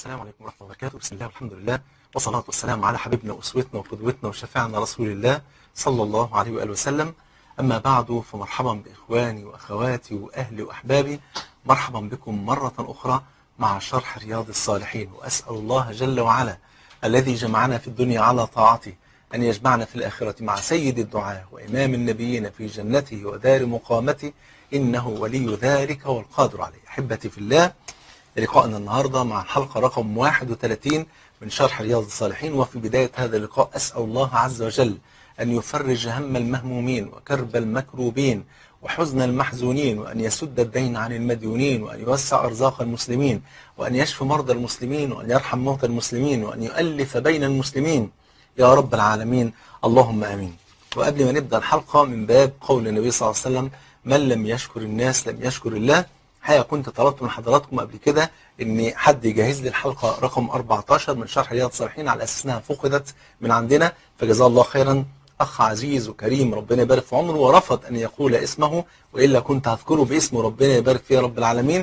السلام عليكم ورحمة الله وبركاته بسم الله والحمد لله والصلاة والسلام على حبيبنا وأسوتنا وقدوتنا وشفيعنا رسول الله صلى الله عليه وآله وسلم أما بعد فمرحبا بإخواني وأخواتي وأهلي وأحبابي مرحبا بكم مرة أخرى مع شرح رياض الصالحين وأسأل الله جل وعلا الذي جمعنا في الدنيا على طاعته أن يجمعنا في الآخرة مع سيد الدعاء وإمام النبيين في جنته ودار مقامته إنه ولي ذلك والقادر عليه أحبتي في الله لقاءنا النهاردة مع الحلقة رقم 31 من شرح رياض الصالحين وفي بداية هذا اللقاء أسأل الله عز وجل أن يفرج هم المهمومين وكرب المكروبين وحزن المحزونين وأن يسد الدين عن المديونين وأن يوسع أرزاق المسلمين وأن يشفي مرضى المسلمين وأن يرحم موتى المسلمين وأن يؤلف بين المسلمين يا رب العالمين اللهم آمين وقبل ما نبدأ الحلقة من باب قول النبي صلى الله عليه وسلم من لم يشكر الناس لم يشكر الله حقيقة كنت طلبت من حضراتكم قبل كده ان حد يجهز لي الحلقة رقم 14 من شرح رياض الصالحين على اساس انها فقدت من عندنا فجزاه الله خيرا اخ عزيز وكريم ربنا يبارك في عمره ورفض ان يقول اسمه والا كنت هذكره باسمه ربنا يبارك فيه رب العالمين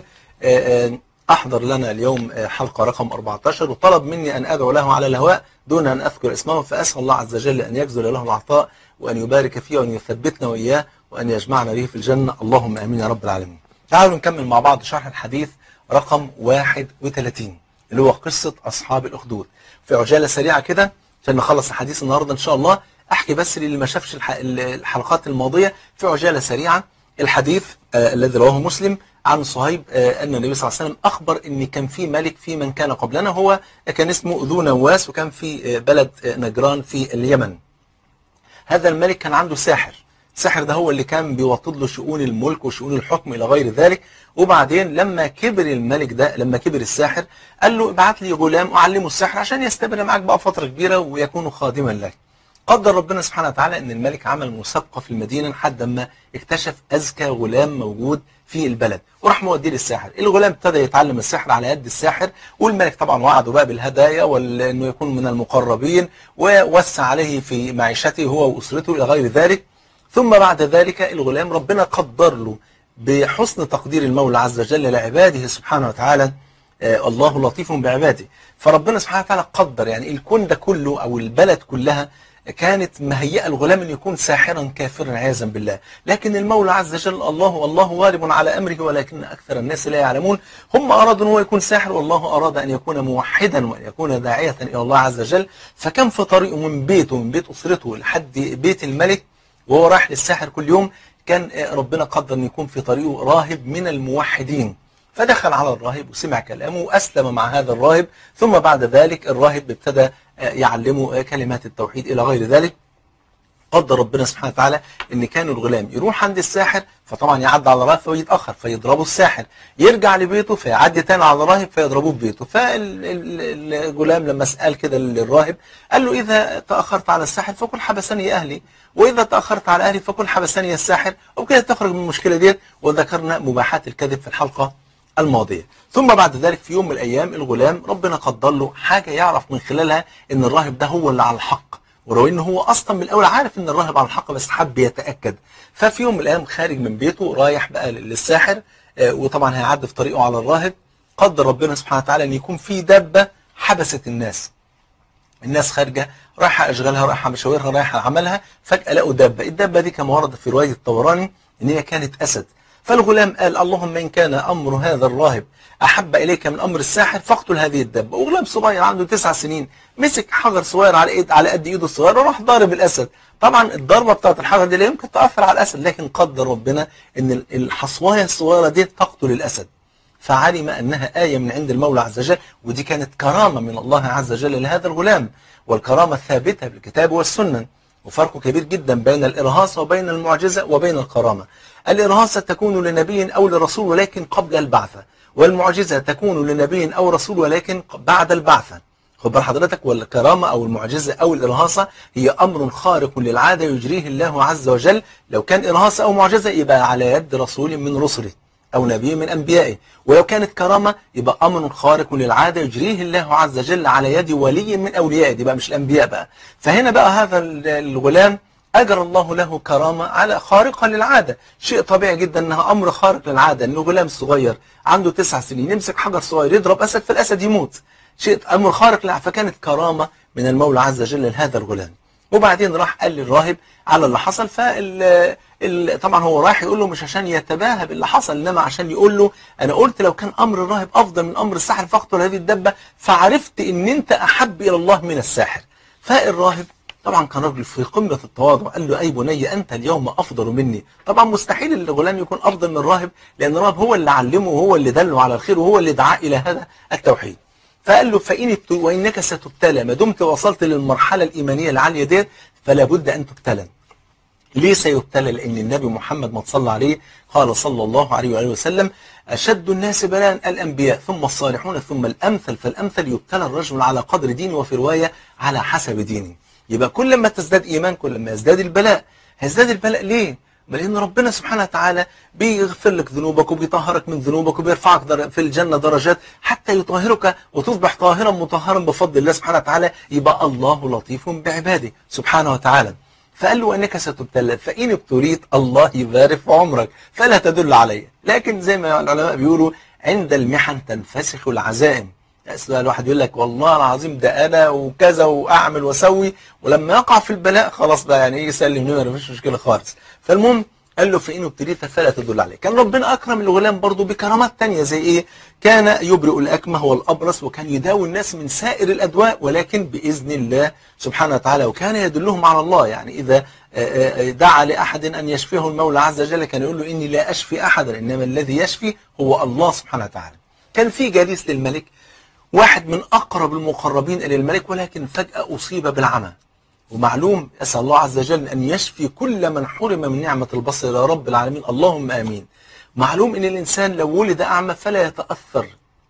احضر لنا اليوم حلقة رقم 14 وطلب مني ان ادعو له على الهواء دون ان اذكر اسمه فاسال الله عز وجل ان يجزل له العطاء وان يبارك فيه وان يثبتنا واياه وان يجمعنا به في الجنة اللهم امين يا رب العالمين تعالوا نكمل مع بعض شرح الحديث رقم 31 اللي هو قصة أصحاب الأخدود في عجالة سريعة كده عشان نخلص الحديث النهاردة إن شاء الله أحكي بس للي ما شافش الحلقات الماضية في عجالة سريعة الحديث آه الذي رواه مسلم عن صهيب آه أن النبي صلى الله عليه وسلم أخبر أن كان في ملك في من كان قبلنا هو كان اسمه ذو نواس وكان في آه بلد نجران في اليمن هذا الملك كان عنده ساحر الساحر ده هو اللي كان بيوطد له شؤون الملك وشؤون الحكم إلى غير ذلك وبعدين لما كبر الملك ده لما كبر الساحر قال له ابعت لي غلام أعلمه السحر عشان يستمر معك بقى فترة كبيرة ويكون خادما لك قدر ربنا سبحانه وتعالى ان الملك عمل مسابقة في المدينة لحد ما اكتشف أذكى غلام موجود في البلد وراح موديه للساحر الغلام ابتدى يتعلم السحر على يد الساحر والملك طبعا وعده بقى بالهدايا وانه يكون من المقربين ووسع عليه في معيشته هو وأسرته إلى غير ذلك ثم بعد ذلك الغلام ربنا قدر له بحسن تقدير المولى عز وجل لعباده سبحانه وتعالى آه الله لطيف بعباده فربنا سبحانه وتعالى قدر يعني الكون ده كله أو البلد كلها كانت مهيئة الغلام أن يكون ساحرا كافرا عياذا بالله لكن المولى عز وجل الله والله غالب على أمره ولكن أكثر الناس لا يعلمون هم أرادوا أن هو يكون ساحر والله أراد أن يكون موحدا وأن يكون داعية إلى الله عز وجل فكان في طريقه من بيته من بيت أسرته لحد بيت الملك وهو رايح للساحر كل يوم كان ربنا قدر أن يكون في طريقه راهب من الموحدين فدخل على الراهب وسمع كلامه وأسلم مع هذا الراهب ثم بعد ذلك الراهب ابتدى يعلمه كلمات التوحيد إلى غير ذلك قدر ربنا سبحانه وتعالى ان كان الغلام يروح عند الساحر فطبعا يعدي على الراهب فيتاخر فيضربه الساحر يرجع لبيته فيعدي تاني على الراهب فيضربوه في بيته فالغلام لما سال كده للراهب قال له اذا تاخرت على الساحر فكن حبسني اهلي واذا تاخرت على اهلي فكن حبسني الساحر وبكده تخرج من المشكله ديت وذكرنا مباحات الكذب في الحلقه الماضيه ثم بعد ذلك في يوم من الايام الغلام ربنا قدر له حاجه يعرف من خلالها ان الراهب ده هو اللي على الحق ولو ان هو اصلا من الاول عارف ان الراهب على الحق بس حب يتاكد ففي يوم من الايام خارج من بيته رايح بقى للساحر وطبعا هيعدي في طريقه على الراهب قدر ربنا سبحانه وتعالى ان يكون في دبه حبست الناس الناس خارجه رايحه اشغالها رايحه مشاويرها رايحه عملها فجاه لقوا دبه الدبه دي كما ورد في روايه الطبراني ان هي كانت اسد فالغلام قال اللهم إن كان أمر هذا الراهب أحب إليك من أمر الساحر فاقتل هذه الدبة وغلام صغير عنده تسع سنين مسك حجر صغير على إيد على قد إيده الصغيرة وراح ضارب الأسد طبعا الضربة بتاعت الحجر دي لا يمكن تأثر على الأسد لكن قدر ربنا إن الحصواية الصغيرة دي تقتل الأسد فعلم أنها آية من عند المولى عز وجل ودي كانت كرامة من الله عز وجل لهذا الغلام والكرامة الثابتة بالكتاب والسنة وفرق كبير جدا بين الإرهاصة وبين المعجزة وبين الكرامة الإرهاصة تكون لنبي أو لرسول ولكن قبل البعثة والمعجزة تكون لنبي أو رسول ولكن بعد البعثة خد بال حضرتك والكرامة أو المعجزة أو الإرهاصة هي أمر خارق للعادة يجريه الله عز وجل لو كان إرهاصة أو معجزة يبقى على يد رسول من رسله أو نبي من أنبيائه ولو كانت كرامة يبقى أمر خارق للعادة يجريه الله عز وجل على يد ولي من أوليائه دي بقى مش الأنبياء بقى فهنا بقى هذا الغلام أجر الله له كرامة على خارقة للعادة شيء طبيعي جدا أنها أمر خارق للعادة أنه غلام صغير عنده تسع سنين يمسك حجر صغير يضرب أسد فالأسد يموت شيء امر خارق لا فكانت كرامه من المولى عز وجل لهذا الغلام وبعدين راح قال للراهب على اللي حصل فال ال... طبعا هو رايح يقول له مش عشان يتباهى باللي حصل انما عشان يقول له انا قلت لو كان امر الراهب افضل من امر الساحر فاقتل هذه الدبه فعرفت ان انت احب الى الله من الساحر فالراهب طبعا كان راجل في قمه التواضع قال له اي بني انت اليوم افضل مني طبعا مستحيل الغلام يكون افضل من الراهب لان الراهب هو اللي علمه وهو اللي دله على الخير وهو اللي دعاه الى هذا التوحيد فقال له فإن وإنك ستبتلى ما دمت وصلت للمرحلة الإيمانية العالية ديت فلا بد أن تبتلى ليه سيبتلى لأن النبي محمد ما صلى عليه قال صلى الله عليه وآله وسلم أشد الناس بلاء الأنبياء ثم الصالحون ثم الأمثل فالأمثل يبتلى الرجل على قدر دينه وفي رواية على حسب دينه يبقى كل ما تزداد إيمان كل ما يزداد البلاء هيزداد البلاء ليه؟ بل ان ربنا سبحانه وتعالى بيغفر لك ذنوبك وبيطهرك من ذنوبك وبيرفعك في الجنة درجات حتى يطهرك وتصبح طاهرا مطهرا بفضل الله سبحانه وتعالى يبقى الله لطيف بعباده سبحانه وتعالى فقال له انك ستبتلى فان ابتليت الله يبارك في عمرك فلا تدل علي لكن زي ما العلماء بيقولوا عند المحن تنفسخ العزائم الواحد يقول لك والله العظيم ده انا وكذا واعمل واسوي ولما يقع في البلاء خلاص بقى يعني ايه يسلم نمره مفيش مشكله خالص فالمهم قال له فإن ابتليت فلا تدل عليه كان ربنا أكرم الغلام برضه بكرامات تانية زي إيه كان يبرئ الأكمه والأبرص وكان يداوي الناس من سائر الأدواء ولكن بإذن الله سبحانه وتعالى وكان يدلهم على الله يعني إذا دعا لأحد أن يشفيه المولى عز وجل كان يقول له إني لا أشفي أحدا إنما الذي يشفي هو الله سبحانه وتعالى كان في جليس للملك واحد من أقرب المقربين إلى الملك ولكن فجأة أصيب بالعمى ومعلوم أسأل الله عز وجل أن يشفي كل من حرم من نعمة البصر يا رب العالمين اللهم آمين معلوم أن الإنسان لو ولد أعمى فلا يتأثر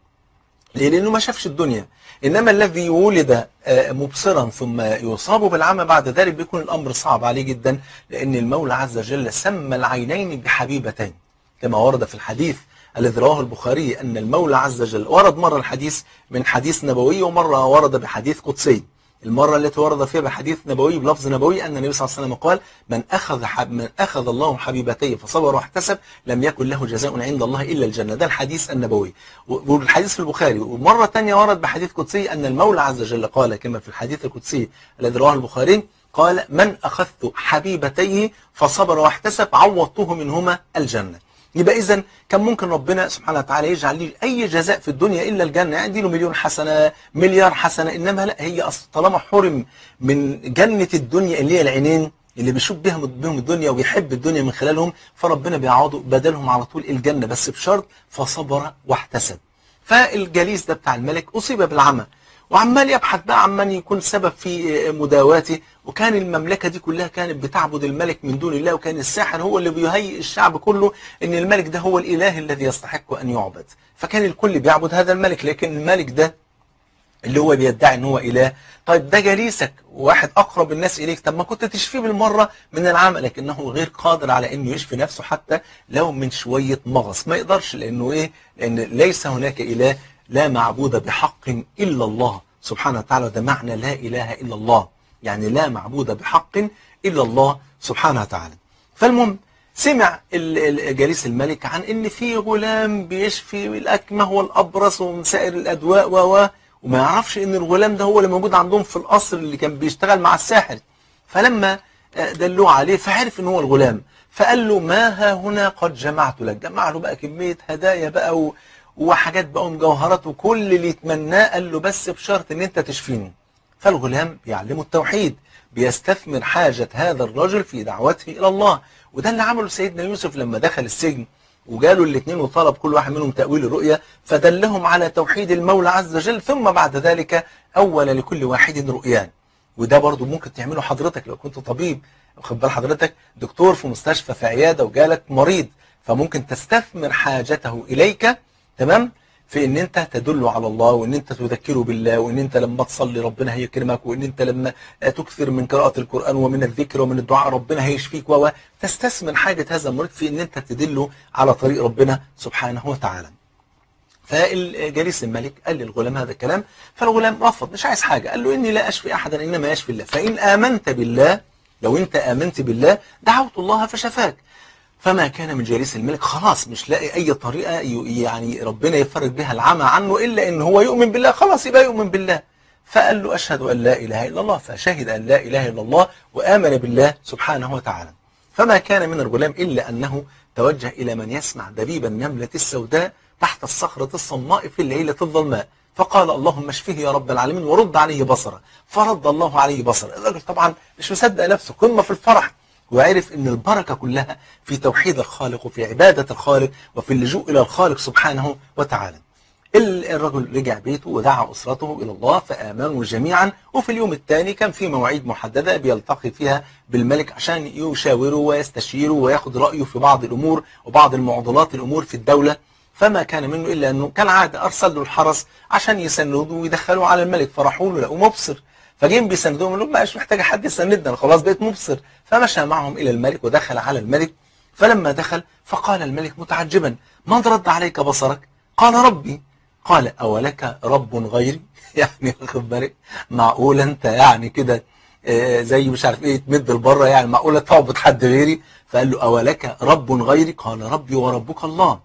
ليه؟ لأنه ما شافش الدنيا إنما الذي ولد مبصرا ثم يصاب بالعمى بعد ذلك بيكون الأمر صعب عليه جدا لأن المولى عز وجل سمى العينين بحبيبتين كما ورد في الحديث الذي رواه البخاري أن المولى عز وجل ورد مرة الحديث من حديث نبوي ومرة ورد بحديث قدسي المرة التي ورد فيها بحديث نبوي بلفظ نبوي أن النبي صلى الله عليه وسلم قال من أخذ حب من أخذ الله حبيبتيه فصبر واحتسب لم يكن له جزاء عند الله إلا الجنة ده الحديث النبوي والحديث في البخاري ومرة ثانية ورد بحديث قدسي أن المولى عز وجل قال كما في الحديث القدسي الذي رواه البخاري قال من أخذت حبيبتيه فصبر واحتسب عوضته منهما الجنة يبقى اذا كان ممكن ربنا سبحانه وتعالى يجعل لي اي جزاء في الدنيا الا الجنه يعني له مليون حسنه مليار حسنه انما لا هي اصل طالما حرم من جنه الدنيا اللي هي العينين اللي بيشوف بهم بهم الدنيا ويحب الدنيا من خلالهم فربنا بيعوضوا بدلهم على طول الجنه بس بشرط فصبر واحتسب فالجليس ده بتاع الملك اصيب بالعمى وعمال يبحث بقى عمال يكون سبب في مداواته وكان المملكة دي كلها كانت بتعبد الملك من دون الله وكان الساحر هو اللي بيهيئ الشعب كله ان الملك ده هو الاله الذي يستحق ان يعبد فكان الكل بيعبد هذا الملك لكن الملك ده اللي هو بيدعي ان هو اله طيب ده جليسك واحد اقرب الناس اليك طب ما كنت تشفيه بالمره من العمى لكنه غير قادر على انه يشفي نفسه حتى لو من شويه مغص ما يقدرش لانه ايه لان ليس هناك اله لا معبود بحق إلا الله سبحانه وتعالى ده معنى لا إله إلا الله يعني لا معبود بحق إلا الله سبحانه وتعالى فالمهم سمع جليس الملك عن ان في غلام بيشفي الاكمه والابرص ومن سائر الادواء و وما يعرفش ان الغلام ده هو اللي موجود عندهم في القصر اللي كان بيشتغل مع الساحر فلما دلوه عليه فعرف ان هو الغلام فقال له ما ها هنا قد جمعت لك جمع له بقى كميه هدايا بقى و... وحاجات بقى ومجوهرات وكل اللي يتمناه قال له بس بشرط ان انت تشفيني فالغلام بيعلمه التوحيد بيستثمر حاجة هذا الرجل في دعوته إلى الله وده اللي عمله سيدنا يوسف لما دخل السجن وجالوا الاثنين وطلب كل واحد منهم تأويل الرؤيا فدلهم على توحيد المولى عز وجل ثم بعد ذلك أول لكل واحد رؤيان وده برضو ممكن تعمله حضرتك لو كنت طبيب واخد بال حضرتك دكتور في مستشفى في عيادة وجالك مريض فممكن تستثمر حاجته إليك تمام في ان انت تدل على الله وان انت تذكره بالله وان انت لما تصلي ربنا هيكرمك وان انت لما تكثر من قراءة القرآن ومن الذكر ومن الدعاء ربنا هيشفيك و تستثمر حاجة هذا المريض في ان انت تدله على طريق ربنا سبحانه وتعالى فالجليس الملك قال للغلام هذا الكلام فالغلام رفض مش عايز حاجة قال له إني لا أشفي أحدا إنما يشفي الله فإن آمنت بالله لو أنت آمنت بالله دعوت الله فشفاك فما كان من جليس الملك خلاص مش لاقي اي طريقه ي- يعني ربنا يفرج بها العمى عنه الا ان هو يؤمن بالله خلاص يبقى يؤمن بالله فقال له اشهد ان لا اله الا الله فشهد ان لا اله الا الله وامن بالله سبحانه وتعالى فما كان من الغلام الا انه توجه الى من يسمع دبيب النمله السوداء تحت الصخره الصماء في الليله الظلماء فقال اللهم اشفه يا رب العالمين ورد عليه بصره فرد الله عليه بصره الراجل طبعا مش مصدق نفسه قمه في الفرح وعرف ان البركه كلها في توحيد الخالق وفي عباده الخالق وفي اللجوء الى الخالق سبحانه وتعالى. ال- الرجل رجع بيته ودعا اسرته الى الله فامنوا جميعا وفي اليوم الثاني كان في مواعيد محدده بيلتقي فيها بالملك عشان يشاوره ويستشيره وياخد رايه في بعض الامور وبعض المعضلات الامور في الدوله فما كان منه الا انه كالعاده ارسل له الحرس عشان يسندوه ويدخلوه على الملك فراحوا له لقوه مبصر فجايين بيسندوهم قال لهم مش محتاج حد يسندنا انا خلاص بقيت مبصر فمشى معهم الى الملك ودخل على الملك فلما دخل فقال الملك متعجبا من رد عليك بصرك قال ربي قال اولك رب غيري يعني واخد بالك معقول انت يعني كده آه، زي مش عارف ايه تمد لبره يعني معقوله تعبد حد غيري فقال له اولك رب غيري قال ربي وربك الله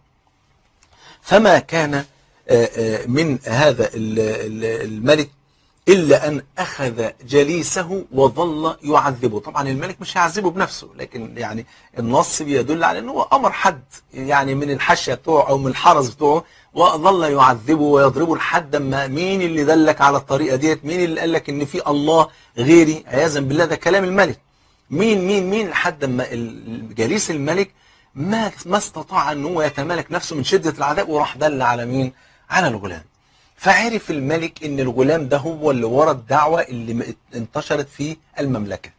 فما كان آه، آه، من هذا ال- ال- الملك إلا أن أخذ جليسه وظل يعذبه طبعا الملك مش هيعذبه بنفسه لكن يعني النص بيدل على أنه أمر حد يعني من الحاشية بتوعه أو من الحرس بتوعه وظل يعذبه ويضربه لحد ما مين اللي دلك على الطريقة ديت مين اللي قال لك إن في الله غيري عياذا بالله ده كلام الملك مين مين مين لحد ما ال- جليس الملك ما ما استطاع ان هو يتمالك نفسه من شده العذاب وراح دل على مين؟ على الغلام. فعرف الملك ان الغلام ده هو اللي ورا الدعوه اللي م- انتشرت في المملكه.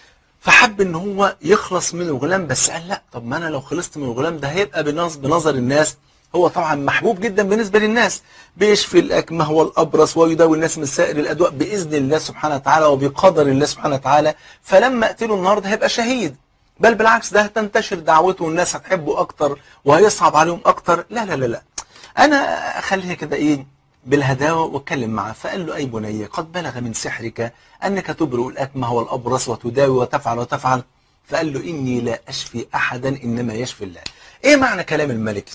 فحب ان هو يخلص من الغلام بس قال لا طب ما انا لو خلصت من الغلام ده هيبقى بنظ- بنظر الناس هو طبعا محبوب جدا بالنسبه للناس بيشفي الاكمه والابرص ويداوي الناس من سائر الادواء باذن الله سبحانه وتعالى وبقدر الله سبحانه وتعالى فلما اقتله النهارده هيبقى شهيد بل بالعكس ده هتنتشر دعوته والناس هتحبه اكتر وهيصعب عليهم اكتر لا لا لا لا انا اخليها كده ايه بالهداوه واتكلم معاه فقال له اي بني قد بلغ من سحرك انك تبرئ الاكمه والابرص وتداوي وتفعل وتفعل فقال له اني لا اشفي احدا انما يشفي الله ايه معنى كلام الملك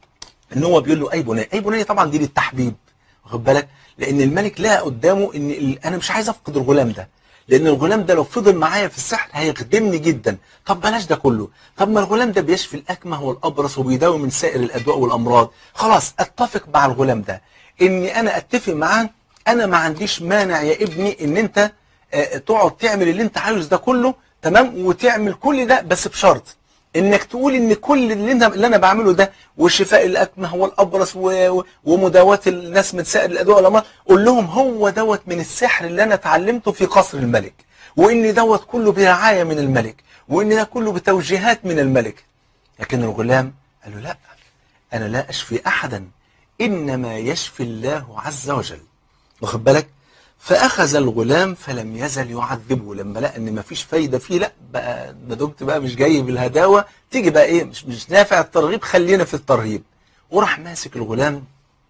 ان هو بيقول له اي بني اي بني طبعا دي للتحبيب واخد بالك لان الملك لقى قدامه ان ال- انا مش عايز افقد الغلام ده لان الغلام ده لو فضل معايا في السحر هيخدمني جدا طب بلاش ده كله طب ما الغلام ده بيشفي الاكمه والابرص وبيداوي من سائر الادواء والامراض خلاص اتفق مع الغلام ده اني انا اتفق معاه انا ما عنديش مانع يا ابني ان انت آه، تقعد تعمل اللي انت عاوز ده كله تمام وتعمل كل ده بس بشرط انك تقول ان كل اللي انا اللي انا بعمله ده وشفاء الاكمه والابرص و- و- ومداواه الناس من سائر الادواء والامراض قول لهم هو دوت من السحر اللي انا اتعلمته في قصر الملك وان دوت كله برعايه من الملك وان ده كله بتوجيهات من الملك لكن الغلام قال له لا انا لا اشفي احدا انما يشفي الله عز وجل واخد بالك فاخذ الغلام فلم يزل يعذبه لما لقى ان مفيش فايده فيه لا بقى ده دمت بقى مش جاي بالهداوه تيجي بقى ايه مش مش نافع الترغيب خلينا في الترهيب وراح ماسك الغلام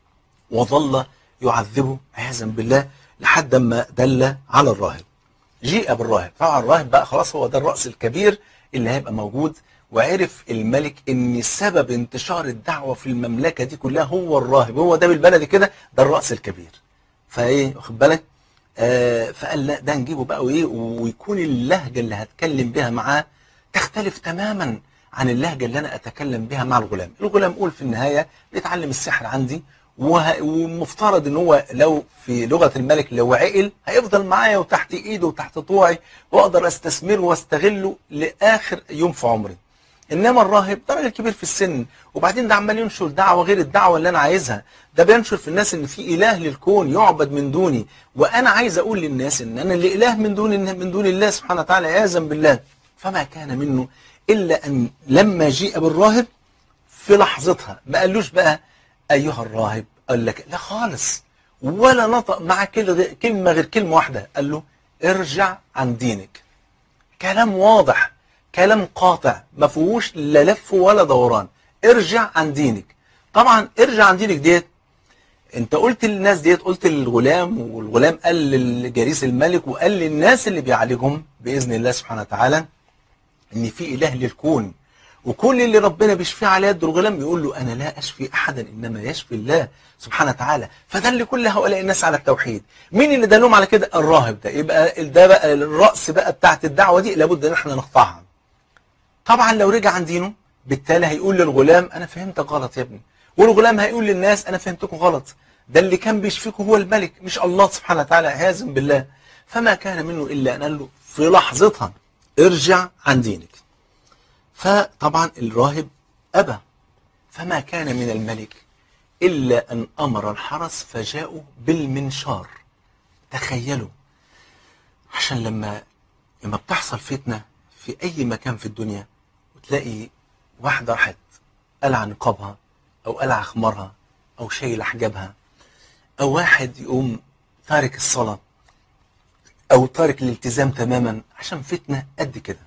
وظل يعذبه عياذا بالله لحد ما دل على الراهب جيء بالراهب طبعا الراهب بقى خلاص هو ده الراس الكبير اللي هيبقى موجود وعرف الملك ان سبب انتشار الدعوه في المملكه دي كلها هو الراهب هو ده بالبلدي كده ده الراس الكبير فايه واخد بالك آه فقال لا ده نجيبه بقى وايه ويكون اللهجه اللي هتكلم بها معاه تختلف تماما عن اللهجه اللي انا اتكلم بها مع الغلام الغلام قول في النهايه بيتعلم السحر عندي وه- ومفترض ان هو لو في لغه الملك لو عقل هيفضل معايا وتحت ايده وتحت طوعي واقدر استثمره واستغله لاخر يوم في عمري انما الراهب ده راجل كبير في السن وبعدين ده عمال ينشر دعوه غير الدعوه اللي انا عايزها ده بينشر في الناس ان في اله للكون يعبد من دوني وانا عايز اقول للناس ان انا اللي اله من دون من دون الله سبحانه وتعالى عياذا بالله فما كان منه الا ان لما جيء بالراهب في لحظتها ما قالوش بقى ايها الراهب قال لك لا خالص ولا نطق مع كل- كلمه غير كلمه واحده قال له ارجع عن دينك كلام واضح كلام قاطع ما فيهوش لا لف ولا دوران ارجع عن دينك طبعا ارجع عن دينك ديت انت قلت للناس ديت قلت للغلام والغلام قال لجريس الملك وقال للناس اللي بيعالجهم باذن الله سبحانه وتعالى ان في اله للكون وكل اللي ربنا بيشفيه على يد الغلام يقول له انا لا اشفي احدا انما يشفي الله سبحانه وتعالى فدل كل هؤلاء الناس على التوحيد مين اللي دلهم على كده الراهب ده يبقى ده بقى الراس بقى بتاعت الدعوه دي لابد ان احنا نقطعها طبعا لو رجع عن دينه بالتالي هيقول للغلام انا فهمتك غلط يا ابني والغلام هيقول للناس انا فهمتكم غلط ده اللي كان بيشفيكم هو الملك مش الله سبحانه وتعالى عياذا بالله فما كان منه الا ان قال له في لحظتها ارجع عن دينك فطبعا الراهب ابى فما كان من الملك الا ان امر الحرس فجاءوا بالمنشار تخيلوا عشان لما لما بتحصل فتنه في اي مكان في الدنيا وتلاقي واحده راحت قلع نقابها او قلع خمارها او شايل حجابها او واحد يقوم تارك الصلاه او تارك الالتزام تماما عشان فتنه قد كده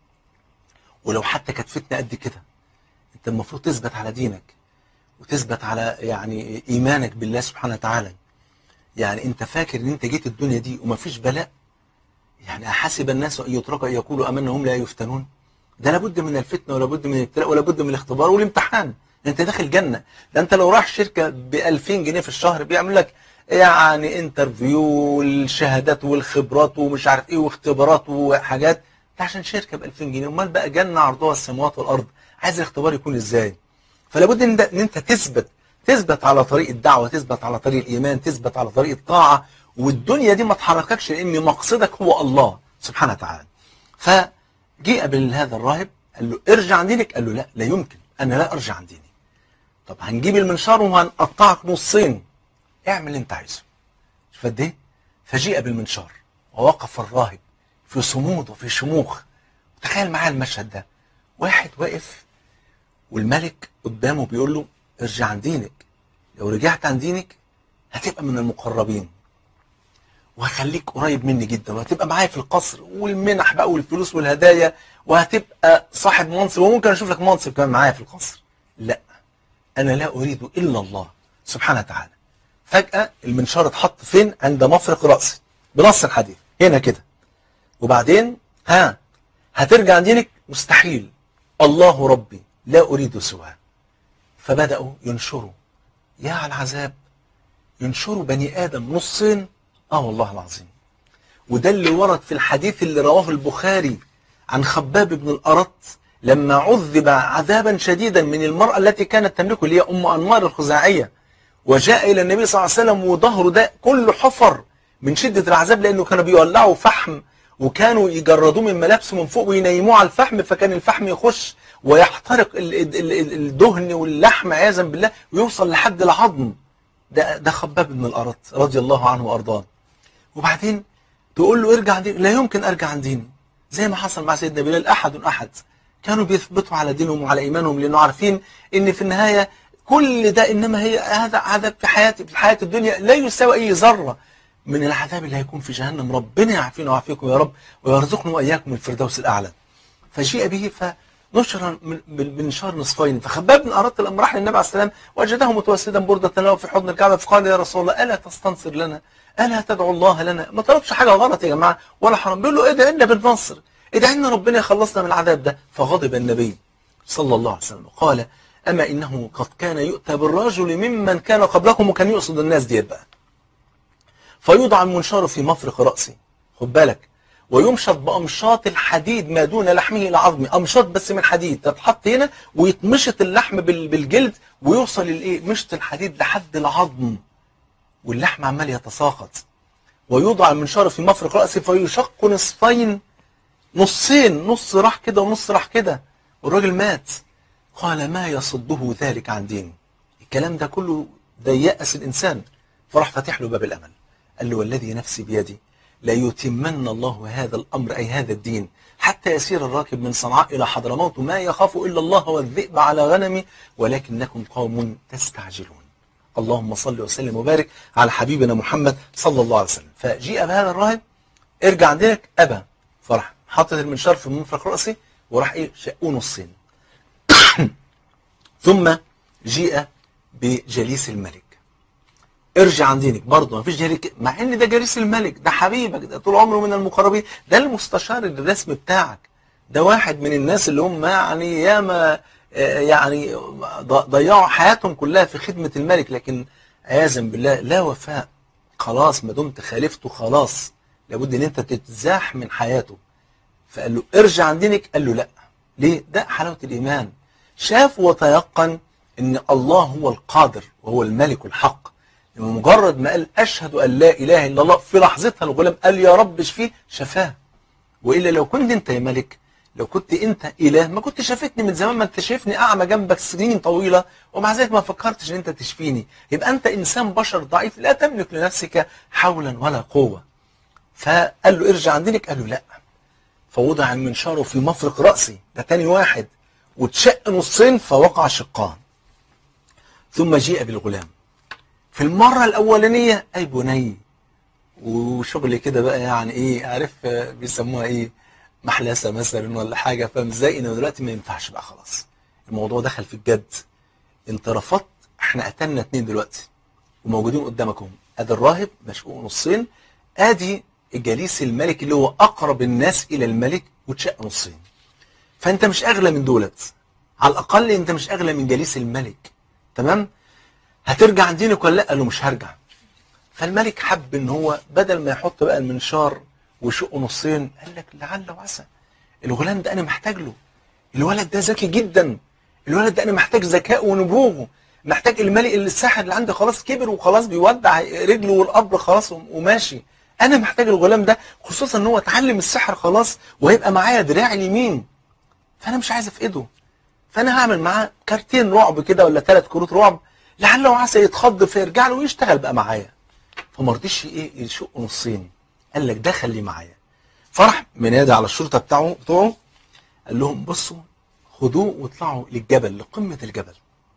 ولو حتى كانت فتنه قد كده انت المفروض تثبت على دينك وتثبت على يعني ايمانك بالله سبحانه وتعالى يعني انت فاكر ان انت جيت الدنيا دي ومفيش بلاء يعني احسب الناس ان يتركوا ان يقولوا امنا هم لا يفتنون ده لابد من الفتنه ولابد من الابتلاء ولابد من الاختبار والامتحان انت داخل جنه ده انت لو راح شركه ب 2000 جنيه في الشهر بيعمل لك يعني انترفيو والشهادات والخبرات ومش عارف ايه واختبارات وحاجات ده عشان شركه ب 2000 جنيه امال بقى جنه عرضها السماوات والارض عايز الاختبار يكون ازاي فلابد ان, ان انت تثبت تثبت على طريق الدعوه تثبت على طريق الايمان تثبت على طريق الطاعه والدنيا دي ما تحرككش لان مقصدك هو الله سبحانه وتعالى فجيء قبل هذا الراهب قال له ارجع عن دينك قال له لا لا يمكن انا لا ارجع عن ديني طب هنجيب المنشار وهنقطعك نصين اعمل اللي انت عايزه شوف قد ايه فجيء بالمنشار ووقف الراهب في صمود وفي شموخ تخيل معايا المشهد ده واحد واقف والملك قدامه بيقول له ارجع عن دينك لو رجعت عن دينك هتبقى من المقربين وهخليك قريب مني جدا وهتبقى معايا في القصر والمنح بقى والفلوس والهدايا وهتبقى صاحب منصب وممكن اشوف لك منصب كمان معايا في القصر لا انا لا اريد الا الله سبحانه وتعالى فجأة المنشار اتحط فين عند مفرق رأسي بنص الحديث هنا كده وبعدين ها هترجع دينك مستحيل الله ربي لا أريد سواه فبدأوا ينشروا يا على العذاب ينشروا بني آدم نصين اه والله العظيم وده اللي ورد في الحديث اللي رواه البخاري عن خباب بن الأرط لما عذب عذابا شديدا من المرأة التي كانت تملكه اللي هي أم أنمار الخزاعية وجاء إلى النبي صلى الله عليه وسلم وظهره ده كله حفر من شدة العذاب لأنه كانوا بيولعوا فحم وكانوا يجردوه من ملابسه من فوق وينيموه على الفحم فكان الفحم يخش ويحترق الدهن واللحم عياذا بالله ويوصل لحد العظم ده ده خباب بن الأرط رضي الله عنه وأرضاه وبعدين تقول له ارجع عن دينك لا يمكن ارجع عن ديني زي ما حصل مع سيدنا بلال احد احد كانوا بيثبتوا على دينهم وعلى ايمانهم لانه عارفين ان في النهايه كل ده انما هي هذا عذاب في حياه في حياه الدنيا لا يساوي اي ذره من العذاب اللي هيكون في جهنم ربنا يعافينا ويعافيكم يا رب ويرزقنا واياكم الفردوس الاعلى فجيء به فنشر بالمنشار نصفين فخباب بن اراد الامر راح للنبي عليه السلام وجده متوسدا برده له في حضن الكعبه فقال يا رسول الله الا تستنصر لنا الا تدعو الله لنا ما طلبش حاجه غلط يا جماعه ولا حرام بيقول له ادعي لنا بالنصر ادعي لنا ربنا يخلصنا من العذاب ده فغضب النبي صلى الله عليه وسلم قال اما انه قد كان يؤتى بالرجل ممن كان قبلكم وكان يقصد الناس ديت بقى فيوضع المنشار في مفرق راسي خد بالك ويمشط بامشاط الحديد ما دون لحمه الى عظمه امشاط بس من حديد تتحط هنا ويتمشط اللحم بالجلد ويوصل الايه مشط الحديد لحد العظم واللحم عمال يتساقط ويوضع المنشار في مفرق رأسه فيشق نصفين نصين نص راح كده ونص راح كده والراجل مات قال ما يصده ذلك عن دينه الكلام ده كله ده يأس الإنسان فراح فاتح له باب الأمل قال له والذي نفسي بيدي لا يتمن الله هذا الأمر أي هذا الدين حتى يسير الراكب من صنعاء إلى حضرموت ما يخاف إلا الله والذئب على غنمي ولكنكم قوم تستعجلون اللهم صل وسلم وبارك على حبيبنا محمد صلى الله عليه وسلم فجيء بهذا الراهب ارجع عندك أبى فراح حاطط المنشار في منفرق رأسي وراح ايه شقوه نصين ثم جيء بجليس الملك ارجع عن دينك برضه ما فيش جليس مع ان ده جليس الملك ده حبيبك ده طول عمره من المقربين ده المستشار الرسمي بتاعك ده واحد من الناس اللي هم يعني ياما آه، يعني ض- ضيعوا حياتهم كلها في خدمة الملك لكن عياذا بالله لا وفاء خلاص ما دمت خالفته خلاص لابد ان انت تتزاح من حياته فقال له ارجع عن دينك قال له لا ليه ده حلاوة الإيمان شاف وتيقن ان الله هو القادر وهو الملك الحق مجرد ما قال اشهد ان لا اله الا الله في لحظتها الغلام قال يا رب اشفيه شفاه والا لو كنت انت يا ملك لو كنت انت اله ما كنت شافتني من زمان ما انت شايفني اعمى جنبك سنين طويله ومع ذلك ما فكرتش ان انت تشفيني يبقى انت انسان بشر ضعيف لا تملك لنفسك حولا ولا قوه فقال له ارجع عن دينك قال له لا فوضع المنشار في مفرق راسي ده تاني واحد واتشق نصين فوقع شقان ثم جيء بالغلام في المره الاولانيه اي بني وشغل كده بقى يعني ايه عارف آه، بيسموها ايه محلسه مثلا ولا حاجه فاهم ازاي انه دلوقتي ما ينفعش بقى خلاص الموضوع دخل في الجد انت رفضت احنا قتلنا اتنين دلوقتي وموجودين قدامكم ادي الراهب مشقوق نصين ادي جليس الملك اللي هو اقرب الناس الى الملك واتشق نصين فانت مش اغلى من دولت على الاقل انت مش اغلى من جليس الملك تمام هترجع عن دينك ولا لا قال له مش هرجع فالملك حب ان هو بدل ما يحط بقى المنشار ويشقه نصين قال لك لعل وعسى الغلام ده انا محتاج له الولد ده ذكي جدا الولد ده انا محتاج ذكائه ونبوغه محتاج الملك اللي الساحر اللي عندي خلاص كبر وخلاص بيودع رجله والقبر خلاص وماشي انا محتاج الغلام ده خصوصا ان هو اتعلم السحر خلاص وهيبقى معايا دراع اليمين فانا مش عايز افقده فانا هعمل معاه كارتين رعب كده ولا ثلاث كروت رعب لعله وعسى يتخض فيرجع له ويشتغل بقى معايا فما رضيش ايه يشق نصين قال لك ده خليه معايا فرح منادى على الشرطه بتاعه بتوعه قال لهم بصوا خدوه واطلعوا للجبل لقمه الجبل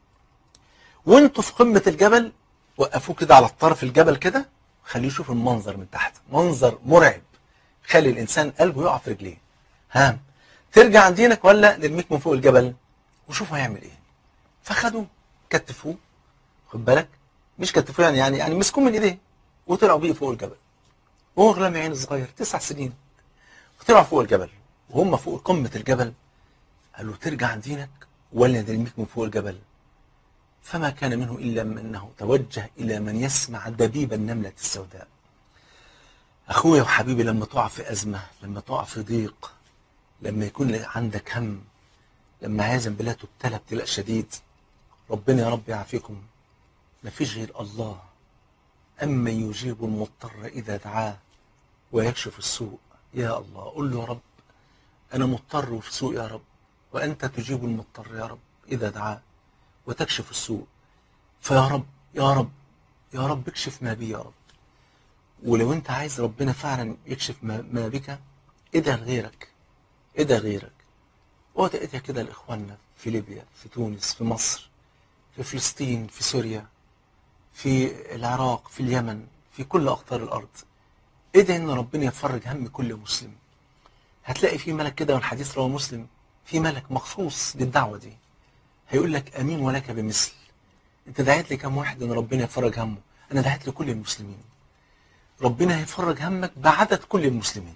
وانتوا في قمه الجبل وقفوه كده على الطرف الجبل كده خليه يشوف المنظر من تحت منظر مرعب خلي الانسان قلبه يقع في رجليه ها ترجع عن دينك ولا نرميك من فوق الجبل وشوف هيعمل ايه فخدوه كتفوه خد بالك مش كتفوه يعني يعني يعني مسكوه من ايديه وطلعوا بيه فوق الجبل وهو غلام يا عيني صغير تسع سنين وطلعوا فوق الجبل وهم فوق قمة الجبل قالوا ترجع عن دينك ولا نرميك من فوق الجبل فما كان منه إلا أنه توجه إلى من يسمع دبيب النملة السوداء أخويا وحبيبي لما تقع في أزمة لما تقع في ضيق لما يكون عندك هم لما عايزا بالله تبتلى ابتلاء شديد ربنا يا رب يعافيكم مفيش غير الله أما يجيب المضطر إذا دعاه ويكشف السوء يا الله قل له يا رب أنا مضطر وفي سوء يا رب وأنت تجيب المضطر يا رب إذا دعاه وتكشف السوء فيا رب يا رب يا رب اكشف ما بي يا رب ولو أنت عايز ربنا فعلا يكشف ما, ما بك ادعي لغيرك ادعي غيرك وادعي ادعي كده لإخواننا في ليبيا في تونس في مصر في فلسطين في سوريا في العراق في اليمن في كل أقطار الأرض ادعي ان ربنا يفرج هم كل مسلم هتلاقي في ملك كده والحديث رواه مسلم في ملك مخصوص للدعوة دي هيقول لك امين ولك بمثل انت دعيت لي كم واحد ان ربنا يفرج همه انا دعيت لكل المسلمين ربنا هيفرج همك بعدد كل المسلمين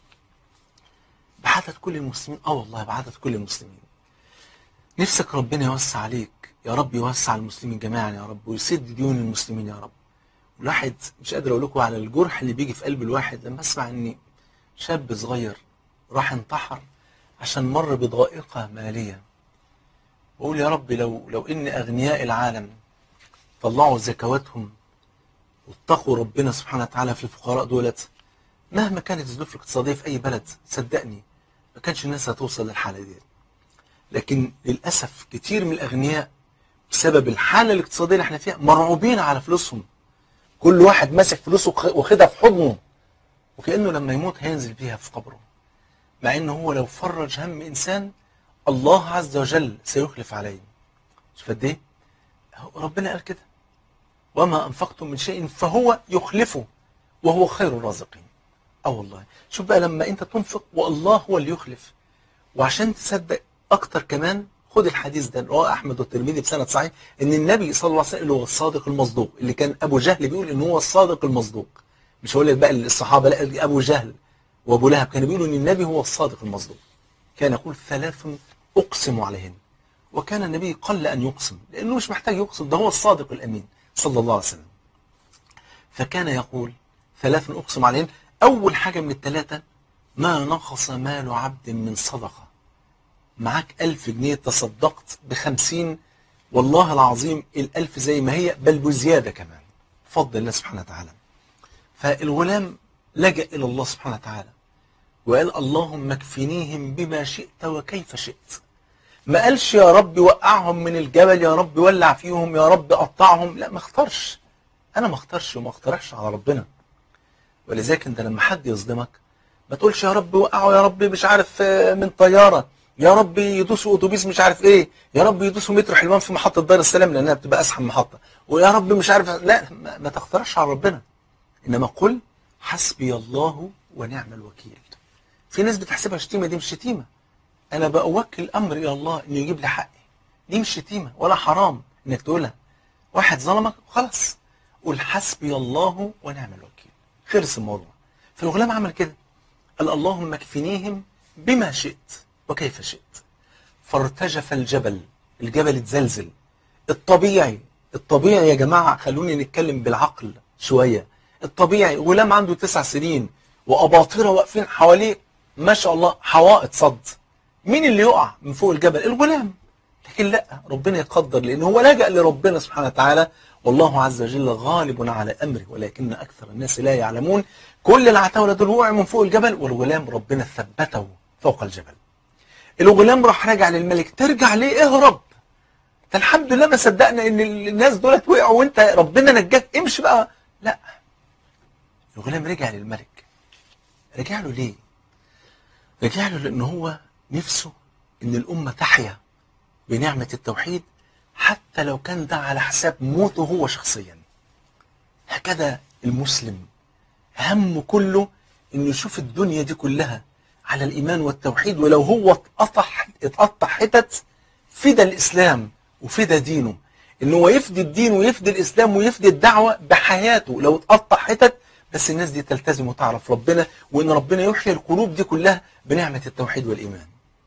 بعدد كل المسلمين اه والله بعدد كل المسلمين نفسك ربنا يوسع عليك يا رب يوسع المسلمين جميعا يا رب ويسد ديون المسلمين يا رب الواحد مش قادر اقول لكم على الجرح اللي بيجي في قلب الواحد لما اسمع ان شاب صغير راح انتحر عشان مر بضائقه ماليه واقول يا رب لو لو ان اغنياء العالم طلعوا زكواتهم واتقوا ربنا سبحانه وتعالى في الفقراء دولت مهما كانت الظروف الاقتصاديه في اي بلد صدقني ما كانش الناس هتوصل للحاله دي لكن للاسف كتير من الاغنياء بسبب الحاله الاقتصاديه اللي احنا فيها مرعوبين على فلوسهم كل واحد ماسك فلوسه واخدها في حضنه وكأنه لما يموت هينزل بيها في قبره مع انه هو لو فرج هم انسان الله عز وجل سيخلف عليه شوف قد ايه ربنا قال كده وما انفقتم من شيء فهو يخلفه وهو خير الرازقين اه والله شوف بقى لما انت تنفق والله هو اللي يخلف وعشان تصدق اكتر كمان خد الحديث ده رواه احمد والترمذي بسند صحيح ان النبي صلى الله عليه وسلم هو الصادق المصدوق اللي كان ابو جهل بيقول ان هو الصادق المصدوق مش هقول لك بقى الصحابه لا ابو جهل وابو لهب كانوا بيقولوا ان النبي هو الصادق المصدوق كان يقول ثلاث أقسم عليهن وكان النبي قل أن يقسم لأنه مش محتاج يقسم ده هو الصادق الأمين صلى الله عليه وسلم فكان يقول ثلاث أقسم عليهن أول حاجة من الثلاثة ما نقص مال عبد من صدقة معاك ألف جنيه تصدقت بخمسين والله العظيم الألف زي ما هي بل بزيادة كمان فضل الله سبحانه وتعالى فالغلام لجأ إلى الله سبحانه وتعالى وقال اللهم اكفنيهم بما شئت وكيف شئت ما قالش يا رب وقعهم من الجبل يا رب ولع فيهم يا رب قطعهم لا ما اختارش انا ما اختارش وما اقترحش على ربنا ولذلك انت لما حد يصدمك ما تقولش يا رب وقعوا يا رب مش عارف من طياره يا رب يدوسوا اتوبيس مش عارف ايه يا رب يدوسوا مترو حلوان في محطه دار السلام لانها بتبقى اسحب محطه ويا رب مش عارف لا ما, ما تقترحش على ربنا انما قل حسبي الله ونعم الوكيل في ناس بتحسبها شتيمه دي مش شتيمه انا بأوكل الامر الى الله انه يجيب لي حقي دي مش شتيمه ولا حرام انك تقولها واحد ظلمك خلاص قول حسبي الله ونعم الوكيل خلص الموضوع فالغلام عمل كده قال اللهم اكفنيهم بما شئت وكيف شئت فارتجف الجبل الجبل اتزلزل الطبيعي الطبيعي يا جماعة خلوني نتكلم بالعقل شوية الطبيعي غلام عنده تسع سنين وأباطرة واقفين حواليه ما شاء الله حوائط صد مين اللي يقع من فوق الجبل الغلام لكن لا ربنا يقدر لأن هو لجأ لربنا سبحانه وتعالى والله عز وجل غالب على أمره ولكن أكثر الناس لا يعلمون كل العتاولة دول وقعوا من فوق الجبل والغلام ربنا ثبته فوق الجبل الغلام راح راجع للملك ترجع ليه اهرب ده الحمد لله ما صدقنا ان الناس دولت وقعوا وانت ربنا نجاك امشي بقى لا الغلام رجع للملك رجع له ليه رجع له لان هو نفسه ان الامه تحيا بنعمه التوحيد حتى لو كان ده على حساب موته هو شخصيا هكذا المسلم همه كله انه يشوف الدنيا دي كلها على الايمان والتوحيد ولو هو اتقطع اتقطع حتت فدى الاسلام وفدى دينه ان هو يفدي الدين ويفدي الاسلام ويفدي الدعوه بحياته لو اتقطع حتت بس الناس دي تلتزم وتعرف ربنا وان ربنا يحيي القلوب دي كلها بنعمه التوحيد والايمان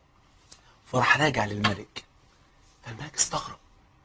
فراح راجع للملك فالملك استغرب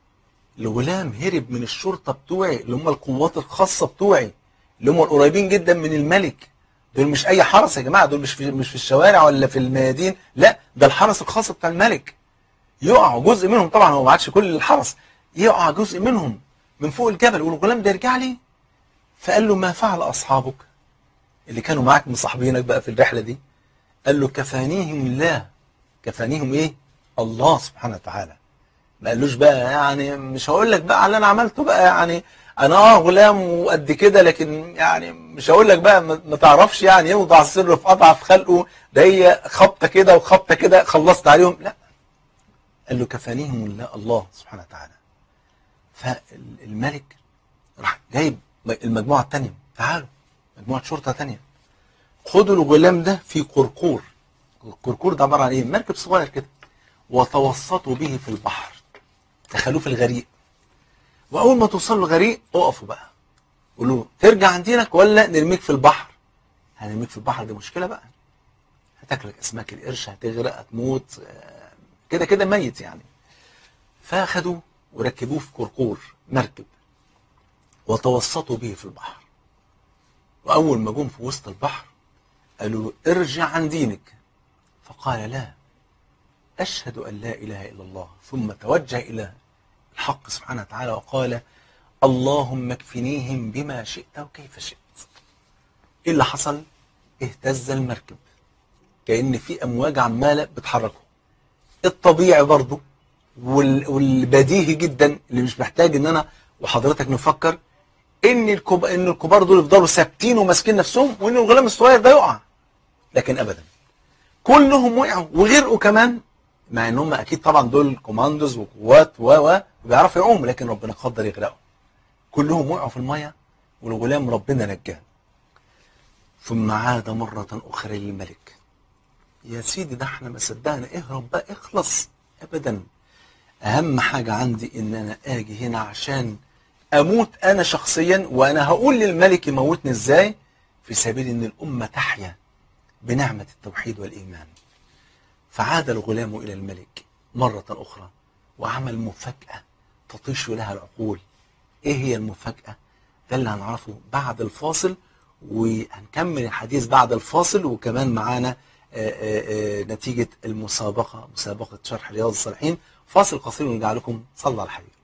الغلام هرب من الشرطه بتوعي اللي هم القوات الخاصه بتوعي اللي هم القريبين جدا من الملك دول مش اي حرس يا جماعه دول مش في مش في الشوارع ولا في الميادين لا ده الحرس الخاص بتاع الملك يقع جزء منهم طبعا هو ما عادش كل الحرس يقع جزء منهم من فوق الجبل والغلام ده يرجع لي فقال له ما فعل اصحابك اللي كانوا معاك مصاحبينك بقى في الرحله دي قال له كفانيهم الله كفانيهم ايه الله سبحانه وتعالى ما قالوش بقى يعني مش هقول لك بقى على اللي انا عملته بقى يعني انا اه غلام وقد كده لكن يعني مش هقول لك بقى ما تعرفش يعني يوضع السر في اضعف خلقه ده هي خبطه كده وخبطه كده خلصت عليهم لا قال له كفانيهم الله الله سبحانه وتعالى فالملك راح جايب المجموعه الثانيه تعالوا مجموعه شرطه ثانيه خدوا الغلام ده في قرقور القرقور ده عباره عن ايه مركب صغير كده وتوسطوا به في البحر دخلوه في الغريق واول ما توصلوا الغريق اقفوا بقى قولوا ترجع عن دينك ولا نرميك في البحر هنرميك في البحر دي مشكله بقى هتاكلك اسماك القرش هتغرق هتموت كده كده ميت يعني فاخدوا وركبوه في قرقور مركب وتوسطوا به في البحر واول ما جم في وسط البحر قالوا له ارجع عن دينك فقال لا اشهد ان لا اله الا الله ثم توجه الى الحق سبحانه وتعالى وقال اللهم اكفنيهم بما شئت وكيف شئت ايه اللي حصل اهتز المركب كأن في امواج عمالة بتحركه الطبيعي برضه وال- والبديهي جدا اللي مش محتاج ان انا وحضرتك نفكر ان الكب... ان الكبار دول يفضلوا ثابتين وماسكين نفسهم وان الغلام الصغير ده يقع لكن ابدا كلهم وقعوا وغرقوا كمان مع ان هم اكيد طبعا دول كوماندوز وقوات و و وبيعرفوا يعوموا لكن ربنا قدر يغرقوا كلهم وقعوا في الميه والغلام ربنا نجاه ثم عاد مرة أخرى للملك يا سيدي ده احنا ما صدقنا اهرب بقى اخلص ابدا اهم حاجة عندي ان انا اجي هنا عشان اموت انا شخصيا وانا هقول للملك يموتني ازاي في سبيل ان الامة تحيا بنعمة التوحيد والايمان فعاد الغلام إلى الملك مرة أخرى وعمل مفاجأة تطيش لها العقول إيه هي المفاجأة؟ ده اللي هنعرفه بعد الفاصل وهنكمل الحديث بعد الفاصل وكمان معانا آه، آه، آه، نتيجة المسابقة مسابقة شرح رياض الصالحين فاصل قصير ونرجع لكم صلى على حبيبك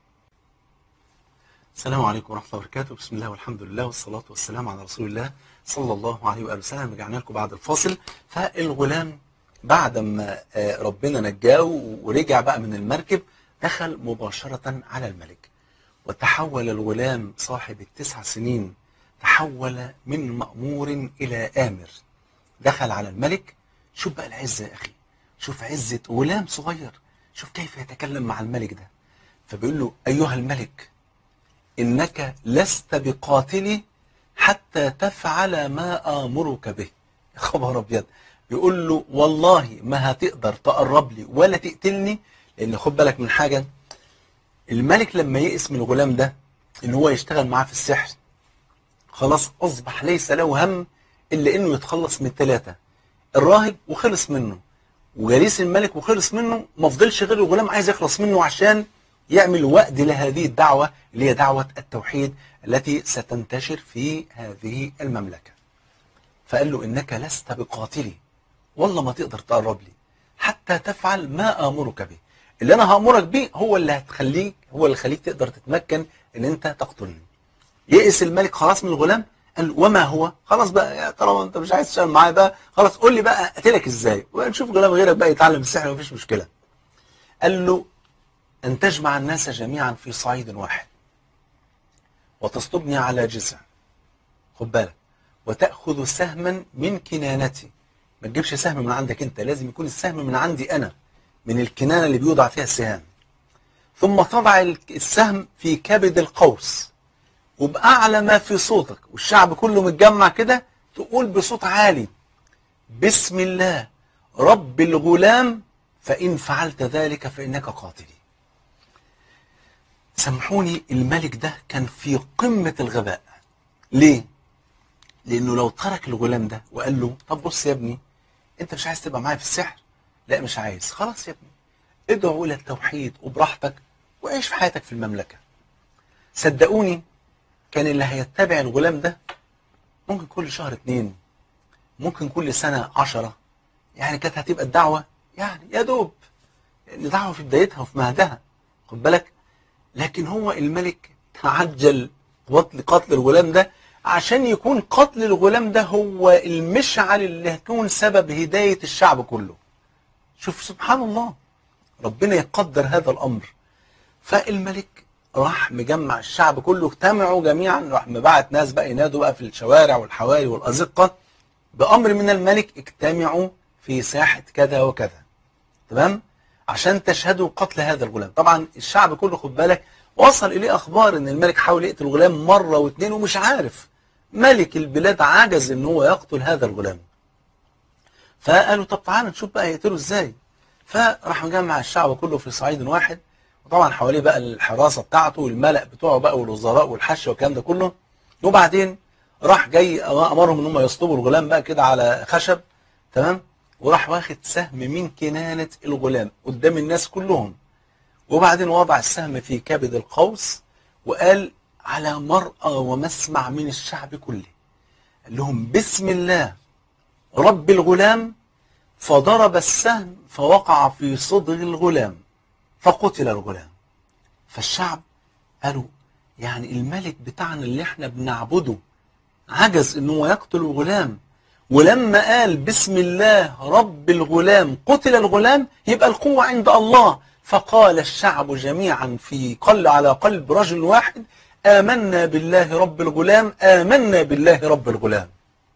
السلام عليكم ورحمة الله وبركاته بسم الله والحمد لله والصلاة والسلام على رسول الله صلى الله عليه وآله وسلم رجعنا لكم بعد الفاصل فالغلام بعد ما آه، ربنا نجاه ورجع بقى من المركب دخل مباشرة على الملك وتحول الغلام صاحب التسع سنين تحول من مأمور إلى آمر دخل على الملك شوف بقى العزة يا أخي شوف عزة غلام صغير شوف كيف يتكلم مع الملك ده فبيقول له أيها الملك إنك لست بقاتلي حتى تفعل ما آمرك به يا خبر أبيض بيقول له والله ما هتقدر تقرب لي ولا تقتلني لأن خد بالك من حاجة الملك لما يئس من الغلام ده إن هو يشتغل معاه في السحر خلاص أصبح ليس له هم إلا إنه يتخلص من الثلاثة الراهب وخلص منه وجليس الملك وخلص منه ما فضلش غير الغلام عايز يخلص منه عشان يعمل وقت لهذه الدعوة اللي هي دعوة التوحيد التي ستنتشر في هذه المملكة فقال له إنك لست بقاتلي والله ما تقدر تقرب لي حتى تفعل ما آمرك به اللي أنا هأمرك به هو اللي هتخليك هو اللي خليك تقدر تتمكن إن أنت تقتلني يئس الملك خلاص من الغلام قال له وما هو خلاص بقى يا طالما انت مش عايز تشتغل معايا بقى خلاص قول لي بقى اقتلك ازاي ونشوف غلام غيرك بقى يتعلم السحر مفيش مشكله قال له أن تجمع الناس جميعا في صعيد واحد وتصطبني على جذع خد بالك وتأخذ سهما من كنانتي ما تجيبش سهم من عندك أنت لازم يكون السهم من عندي أنا من الكنانة اللي بيوضع فيها السهام ثم تضع السهم في كبد القوس وبأعلى ما في صوتك والشعب كله متجمع كده تقول بصوت عالي بسم الله رب الغلام فإن فعلت ذلك فإنك قاتلي سامحوني الملك ده كان في قمة الغباء ليه؟ لأنه لو ترك الغلام ده وقال له طب بص يا ابني أنت مش عايز تبقى معايا في السحر؟ لا مش عايز خلاص يا ابني ادعو إلى التوحيد وبراحتك وعيش في حياتك في المملكة صدقوني كان اللي هيتبع الغلام ده ممكن كل شهر اتنين ممكن كل سنة عشرة يعني كانت هتبقى الدعوة يعني يا دوب لأن دعوة في بدايتها وفي مهدها خد بالك لكن هو الملك تعجل قتل قتل الغلام ده عشان يكون قتل الغلام ده هو المشعل اللي هيكون سبب هداية الشعب كله شوف سبحان الله ربنا يقدر هذا الأمر فالملك راح مجمع الشعب كله اجتمعوا جميعا راح مبعت ناس بقى ينادوا بقى في الشوارع والحواري والأزقة بأمر من الملك اجتمعوا في ساحة كذا وكذا تمام عشان تشهدوا قتل هذا الغلام طبعا الشعب كله خد بالك وصل إليه أخبار إن الملك حاول يقتل الغلام مرة واثنين ومش عارف ملك البلاد عجز إن هو يقتل هذا الغلام فقالوا طب تعالى نشوف بقى يقتله إزاي فراح مجمع الشعب كله في صعيد واحد وطبعا حواليه بقى الحراسة بتاعته والملأ بتوعه بقى والوزراء والحش والكلام ده كله وبعدين راح جاي أمرهم إن هم يصطبوا الغلام بقى كده على خشب تمام وراح واخد سهم من كنانة الغلام قدام الناس كلهم وبعدين وضع السهم في كبد القوس وقال على مرأى ومسمع من الشعب كله قال لهم بسم الله رب الغلام فضرب السهم فوقع في صدر الغلام فقتل الغلام فالشعب قالوا يعني الملك بتاعنا اللي احنا بنعبده عجز ان هو يقتل الغلام ولما قال بسم الله رب الغلام قتل الغلام يبقى القوة عند الله فقال الشعب جميعا في قل على قلب رجل واحد آمنا بالله رب الغلام آمنا بالله رب الغلام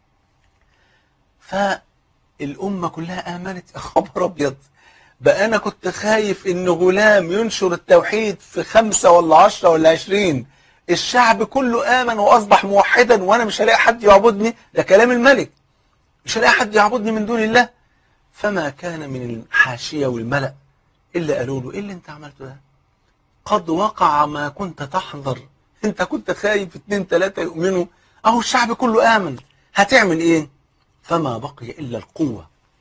فالأمة كلها آمنت يا خبر أبيض بقى أنا كنت خايف إن غلام ينشر التوحيد في خمسة ولا عشرة ولا عشرين الشعب كله آمن وأصبح موحدا وأنا مش هلاقي حد يعبدني ده كلام الملك مش هلاقي حد يعبدني من دون الله فما كان من الحاشية والملأ إلا قالوا له إيه اللي أنت عملته ده قد وقع ما كنت تحذر أنت كنت خايف اتنين تلاتة يؤمنوا أهو الشعب كله آمن هتعمل إيه فما بقي إلا القوة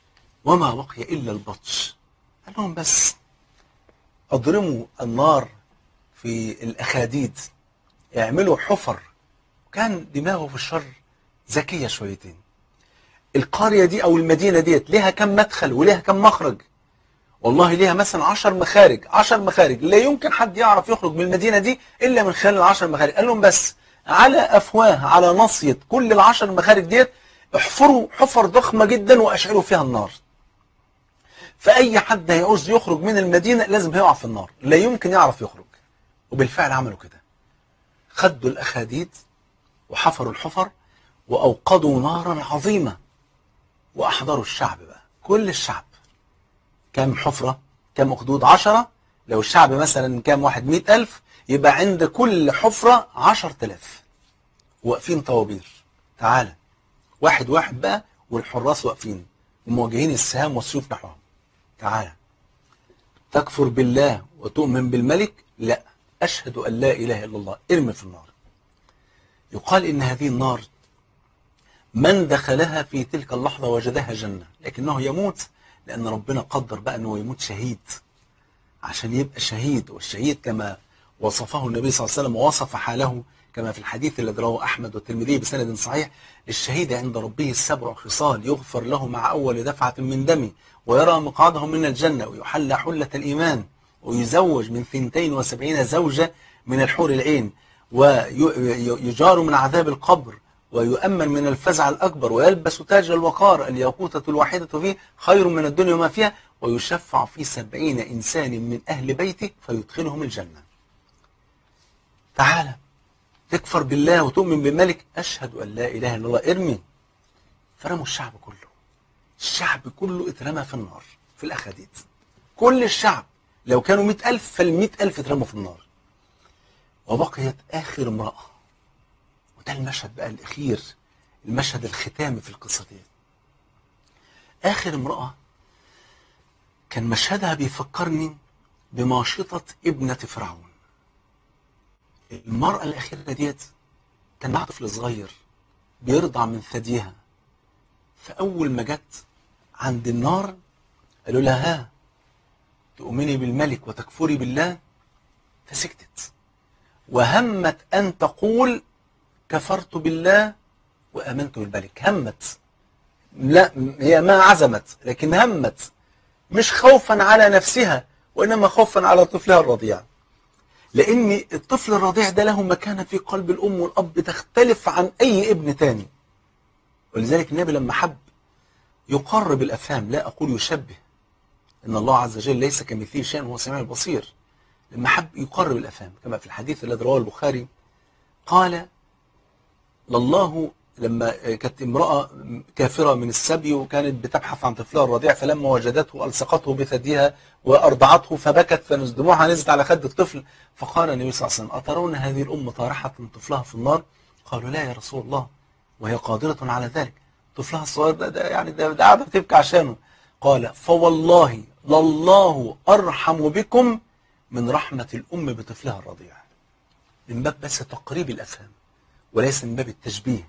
وما بقي إلا البطش قال لهم بس اضرموا النار في الأخاديد اعملوا حفر كان دماغه في الشر ذكية شويتين القرية دي أو المدينة ديت ليها كم مدخل وليها كم مخرج والله ليها مثلا عشر مخارج عشر مخارج لا يمكن حد يعرف يخرج من المدينة دي إلا من خلال العشر مخارج قال لهم بس على أفواه على ناصية كل العشر مخارج ديت احفروا حفر ضخمة جدا وأشعلوا فيها النار فأي حد هيعوز يخرج من المدينة لازم هيقع في النار لا يمكن يعرف يخرج وبالفعل عملوا كده خدوا الأخاديد وحفروا الحفر وأوقدوا نارا عظيمة وأحضروا الشعب بقى كل الشعب كام حفرة كام أخدود عشرة لو الشعب مثلا كام واحد مئة ألف يبقى عند كل حفرة عشر تلاف واقفين طوابير تعالى واحد واحد بقى والحراس واقفين ومواجهين السهام والسيوف نحوهم تعالى تكفر بالله وتؤمن بالملك لا أشهد أن لا إله إلا الله ارمي في النار يقال إن هذه النار من دخلها في تلك اللحظة وجدها جنة لكنه يموت لأن ربنا قدر بقى أنه يموت شهيد عشان يبقى شهيد والشهيد كما وصفه النبي صلى الله عليه وسلم ووصف حاله كما في الحديث الذي رواه أحمد والترمذي بسند صحيح الشهيد عند ربه السبع خصال يغفر له مع أول دفعة من دمه ويرى مقعده من الجنة ويحلى حلة الإيمان ويزوج من ثنتين وسبعين زوجة من الحور العين ويجار من عذاب القبر ويؤمن من الفزع الأكبر ويلبس تاج الوقار الياقوتة الواحدة فيه خير من الدنيا وما فيها ويشفع في سبعين إنسان من أهل بيته فيدخلهم الجنة تعالى تكفر بالله وتؤمن بالملك أشهد أن لا إله إلا الله ارمي فرموا الشعب كله الشعب كله اترمى في النار في الأخاديد كل الشعب لو كانوا مئة ألف فالمئة ألف اترموا في النار وبقيت آخر امرأة وده المشهد بقى الأخير المشهد الختامي في القصة دي آخر امرأة كان مشهدها بيفكرني بماشطة ابنة فرعون المرأة الأخيرة ديت كان معها طفل صغير بيرضع من ثديها فأول ما جت عند النار قالوا لها ها تؤمني بالملك وتكفري بالله فسكتت وهمت أن تقول كفرت بالله وآمنت بالملك همت لا هي ما عزمت لكن همت مش خوفا على نفسها وإنما خوفا على طفلها الرضيع لأن الطفل الرضيع ده له مكانة في قلب الأم والأب تختلف عن أي ابن تاني ولذلك النبي لما حب يقرب الأفهام لا أقول يشبه إن الله عز وجل ليس كمثله شيء وهو سميع البصير لما حب يقرب الأفهام كما في الحديث الذي رواه البخاري قال لله لما كانت امرأة كافرة من السبي وكانت بتبحث عن طفلها الرضيع فلما وجدته ألصقته بثديها وأرضعته فبكت فدموعها نزلت على خد الطفل فقال النبي صلى الله عليه وسلم أترون هذه الأم طارحة طفلها في النار قالوا لا يا رسول الله وهي قادرة على ذلك طفلها الصغير ده, ده يعني ده, ده قاعدة بتبكي عشانه قال فوالله لله أرحم بكم من رحمة الأم بطفلها الرضيع من باب بس تقريب الأفهام وليس من باب التشبيه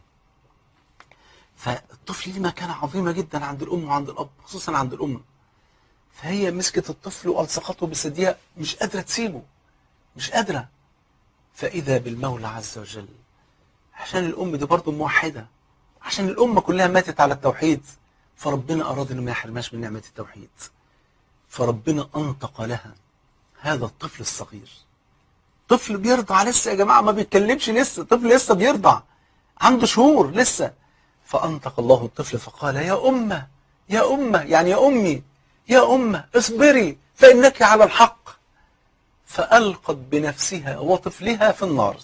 فالطفل ليه مكانة عظيمة جدا عند الأم وعند الأب خصوصا عند الأم فهي مسكت الطفل وألصقته بثديها مش قادرة تسيبه مش قادرة فإذا بالمولى عز وجل عشان الأم دي برضه موحدة عشان الأمة كلها ماتت على التوحيد فربنا أراد إنه ما يحرمهاش من نعمة التوحيد فربنا أنطق لها هذا الطفل الصغير طفل بيرضع لسه يا جماعة ما بيتكلمش لسه طفل لسه بيرضع عنده شهور لسه فأنطق الله الطفل فقال يا أمة يا أمة يعني يا أمي يا أمة اصبري فإنك على الحق فألقت بنفسها وطفلها في النار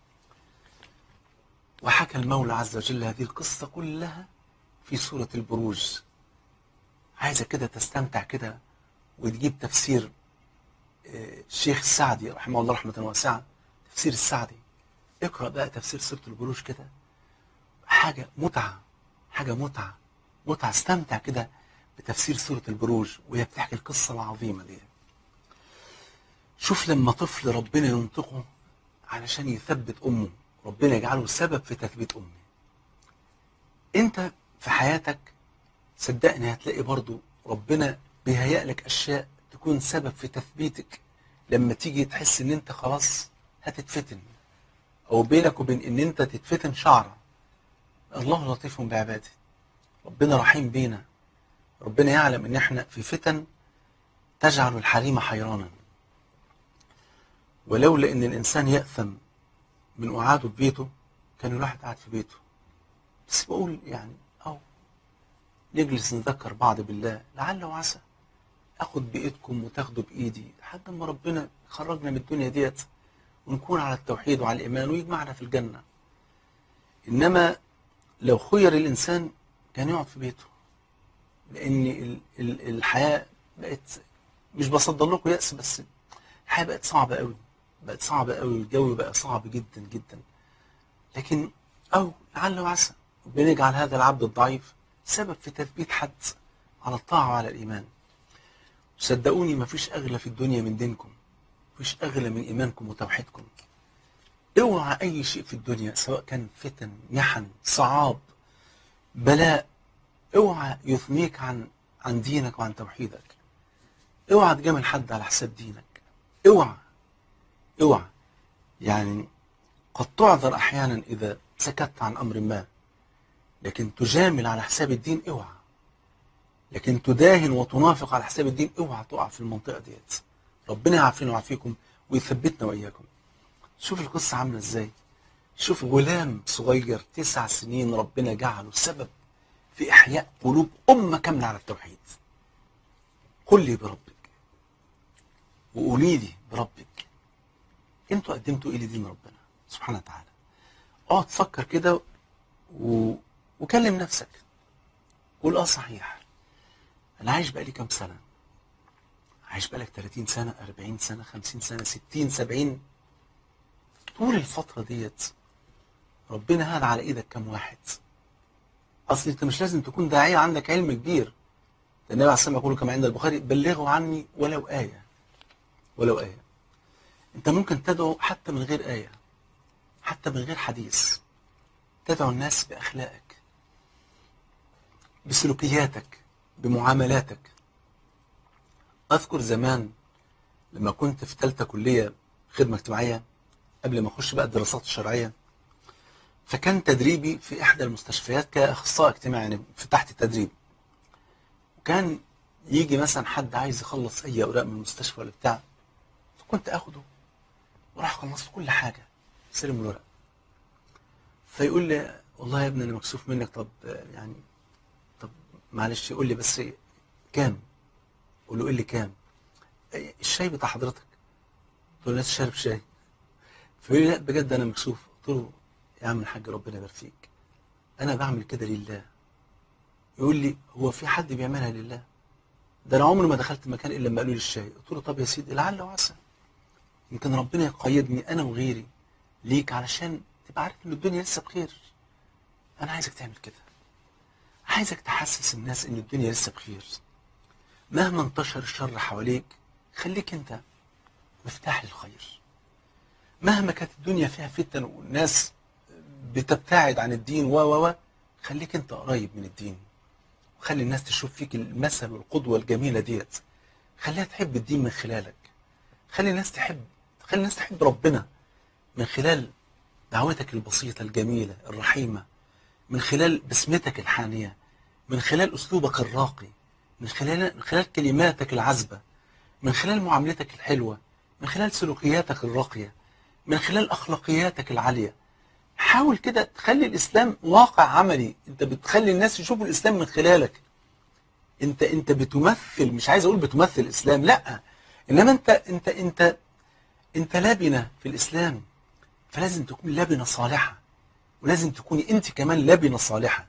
وحكى المولى عز وجل هذه القصة كلها في سورة البروج عايزة كده تستمتع كده وتجيب تفسير الشيخ السعدي رحمه الله رحمة واسعة تفسير السعدي اقرأ بقى تفسير سورة البروج كده حاجة متعة حاجة متعة متعة استمتع كده بتفسير سورة البروج وهي بتحكي القصة العظيمة دي شوف لما طفل ربنا ينطقه علشان يثبت أمه ربنا يجعله سبب في تثبيت أمه انت في حياتك صدقني هتلاقي برضو ربنا بيهيأ لك اشياء تكون سبب في تثبيتك لما تيجي تحس ان انت خلاص هتتفتن او بينك وبين ان انت تتفتن شعره الله لطيف بعباده ربنا رحيم بينا ربنا يعلم ان احنا في فتن تجعل الحريم حيرانا ولولا ان الانسان يأثم من قعاده في بيته كان الواحد قاعد في بيته بس بقول يعني او نجلس نذكر بعض بالله لعل وعسى اخد بايدكم وتاخدوا بايدي لحد ما ربنا يخرجنا من الدنيا ديت ونكون على التوحيد وعلى الايمان ويجمعنا في الجنه انما لو خير الانسان كان يقعد في بيته لان ال- ال- الحياه بقت مش بصدر لكم يأس بس الحياه بقت صعبه قوي بقت صعبه قوي الجو بقى صعب جدا جدا لكن او لعل وعسى ربنا يجعل هذا العبد الضعيف سبب في تثبيت حد على الطاعه وعلى الايمان صدقوني مفيش اغلى في الدنيا من دينكم مفيش اغلى من ايمانكم وتوحيدكم اوعى اي شيء في الدنيا سواء كان فتن محن صعاب بلاء اوعى يثنيك عن عن دينك وعن توحيدك اوعى تجامل حد على حساب دينك اوعى اوعى يعني قد تعذر احيانا اذا سكت عن امر ما لكن تجامل على حساب الدين اوعى لكن تداهن وتنافق على حساب الدين اوعى تقع في المنطقه ديت ربنا يعافينا ويعافيكم ويثبتنا واياكم شوف القصه عامله ازاي شوف غلام صغير تسع سنين ربنا جعله سبب في احياء قلوب امه كامله على التوحيد قل لي بربك وقولي لي بربك انتوا قدمتوا ايه لدين ربنا سبحانه وتعالى اقعد فكر كده و... وكلم نفسك قول اه صحيح انا عايش بقالي كام سنه عايش بقالك 30 سنه 40 سنه 50 سنه 60 70 طول الفتره ديت ربنا هذا على ايدك كام واحد اصل انت مش لازم تكون داعيه عندك علم كبير النبي عليه الصلاه والسلام يقول كما عند البخاري بلغوا عني ولو ايه ولو ايه انت ممكن تدعو حتى من غير ايه حتى من غير حديث تدعو الناس باخلاقك بسلوكياتك بمعاملاتك اذكر زمان لما كنت في ثالثه كليه خدمه اجتماعيه قبل ما اخش بقى الدراسات الشرعيه فكان تدريبي في احدى المستشفيات كاخصائي اجتماعي يعني في تحت التدريب وكان يجي مثلا حد عايز يخلص اي اوراق من المستشفى ولا بتاع فكنت اخده وراح خلصت كل حاجه سلم الورق فيقول لي والله يا ابني انا مكسوف منك طب يعني طب معلش يقول لي بس كام اقول له ايه اللي كام الشاي بتاع حضرتك قلت له لسه شارب شاي فيقول لي لا بجد انا مكسوف قلت له يا عم الحاج ربنا يبارك فيك انا بعمل كده لله يقول لي هو في حد بيعملها لله ده انا عمري ما دخلت مكان الا لما قالوا لي الشاي قلت له طب يا سيدي لعل وعسى يمكن ربنا يقيدني انا وغيري ليك علشان تبقى عارف ان الدنيا لسه بخير انا عايزك تعمل كده عايزك تحسس الناس ان الدنيا لسه بخير مهما انتشر الشر حواليك خليك انت مفتاح للخير مهما كانت الدنيا فيها فتن والناس بتبتعد عن الدين و و و خليك انت قريب من الدين وخلي الناس تشوف فيك المثل والقدوة الجميلة ديت خليها تحب الدين من خلالك خلي الناس تحب خلي الناس تحب ربنا من خلال دعوتك البسيطة الجميلة الرحيمة من خلال بسمتك الحانية من خلال أسلوبك الراقي من خلال من خلال كلماتك العذبة من خلال معاملتك الحلوة من خلال سلوكياتك الراقية من خلال أخلاقياتك العالية حاول كده تخلي الإسلام واقع عملي أنت بتخلي الناس يشوفوا الإسلام من خلالك أنت أنت بتمثل مش عايز أقول بتمثل الإسلام لا إنما أنت أنت أنت أنت لبنة في الإسلام فلازم تكون لبنة صالحة ولازم تكوني أنت كمان لبنة صالحة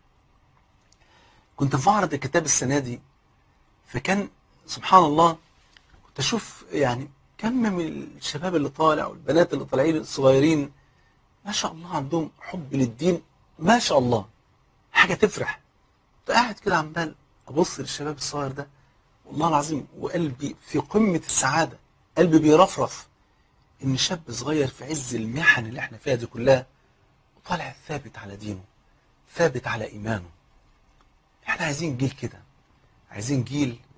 كنت في معرض الكتاب السنة دي فكان سبحان الله كنت أشوف يعني كم من الشباب اللي طالع والبنات اللي طالعين الصغيرين ما شاء الله عندهم حب للدين ما شاء الله حاجة تفرح كنت قاعد كده عمال أبص للشباب الصغير ده والله العظيم وقلبي في قمة السعادة قلبي بيرفرف إن شاب صغير في عز المحن اللي احنا فيها دي كلها وطالع ثابت على دينه ثابت على إيمانه احنا عايزين جيل كده عايزين جيل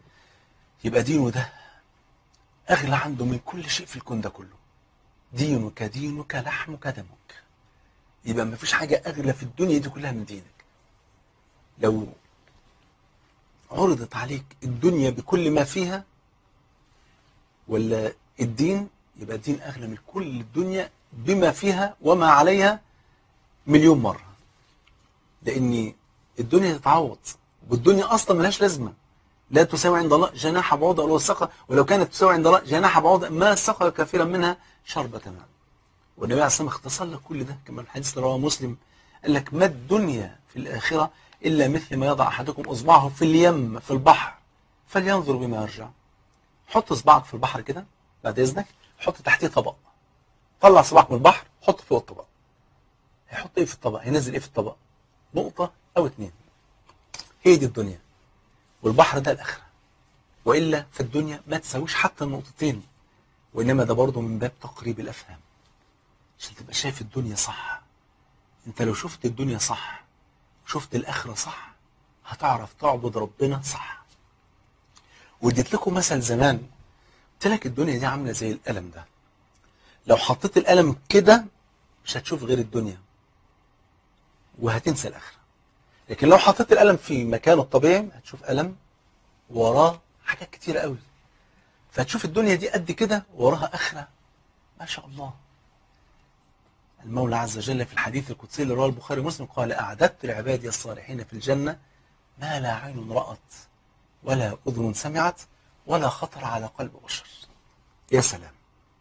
يبقى دينه ده أغلى عنده من كل شيء في الكون ده كله دينك دينك لحمك دمك يبقى ما فيش حاجة أغلى في الدنيا دي كلها من دينك لو عرضت عليك الدنيا بكل ما فيها ولا الدين يبقى الدين أغلى من كل الدنيا بما فيها وما عليها مليون مرة لأن الدنيا تتعوض والدنيا أصلا ملهاش لازمة لا تساوي عند الله جناح بعوضة ولو سقى ولو كانت تساوي عند الله جناح بعوضة ما سقى كثيرا منها شربة ماء والنبي عليه الصلاة والسلام اختصر لك كل ده كما الحديث اللي رواه مسلم قال لك ما الدنيا في الآخرة إلا مثل ما يضع أحدكم إصبعه في اليم في البحر فلينظر بما يرجع حط إصبعك في البحر كده بعد إذنك حط تحتيه طبق طلع صباعك من البحر حط فوق الطبق هيحط إيه في الطبق هينزل إيه في الطبق نقطة أو اتنين هي دي الدنيا والبحر ده الآخرة وإلا في الدنيا ما تساويش حتى النقطتين وإنما ده برضه من باب تقريب الأفهام عشان تبقى شايف الدنيا صح انت لو شفت الدنيا صح شفت الآخرة صح هتعرف تعبد ربنا صح واديت لكم مثل زمان قلت لك الدنيا دي عاملة زي القلم ده لو حطيت القلم كده مش هتشوف غير الدنيا وهتنسى الآخرة لكن لو حطيت القلم في مكانه الطبيعي هتشوف قلم وراه حاجات كتيرة قوي فهتشوف الدنيا دي قد كده وراها آخرة ما شاء الله المولى عز وجل في الحديث القدسي اللي رواه البخاري ومسلم قال أعددت لعبادي الصالحين في الجنة ما لا عين رأت ولا أذن سمعت ولا خطر على قلب بشر يا سلام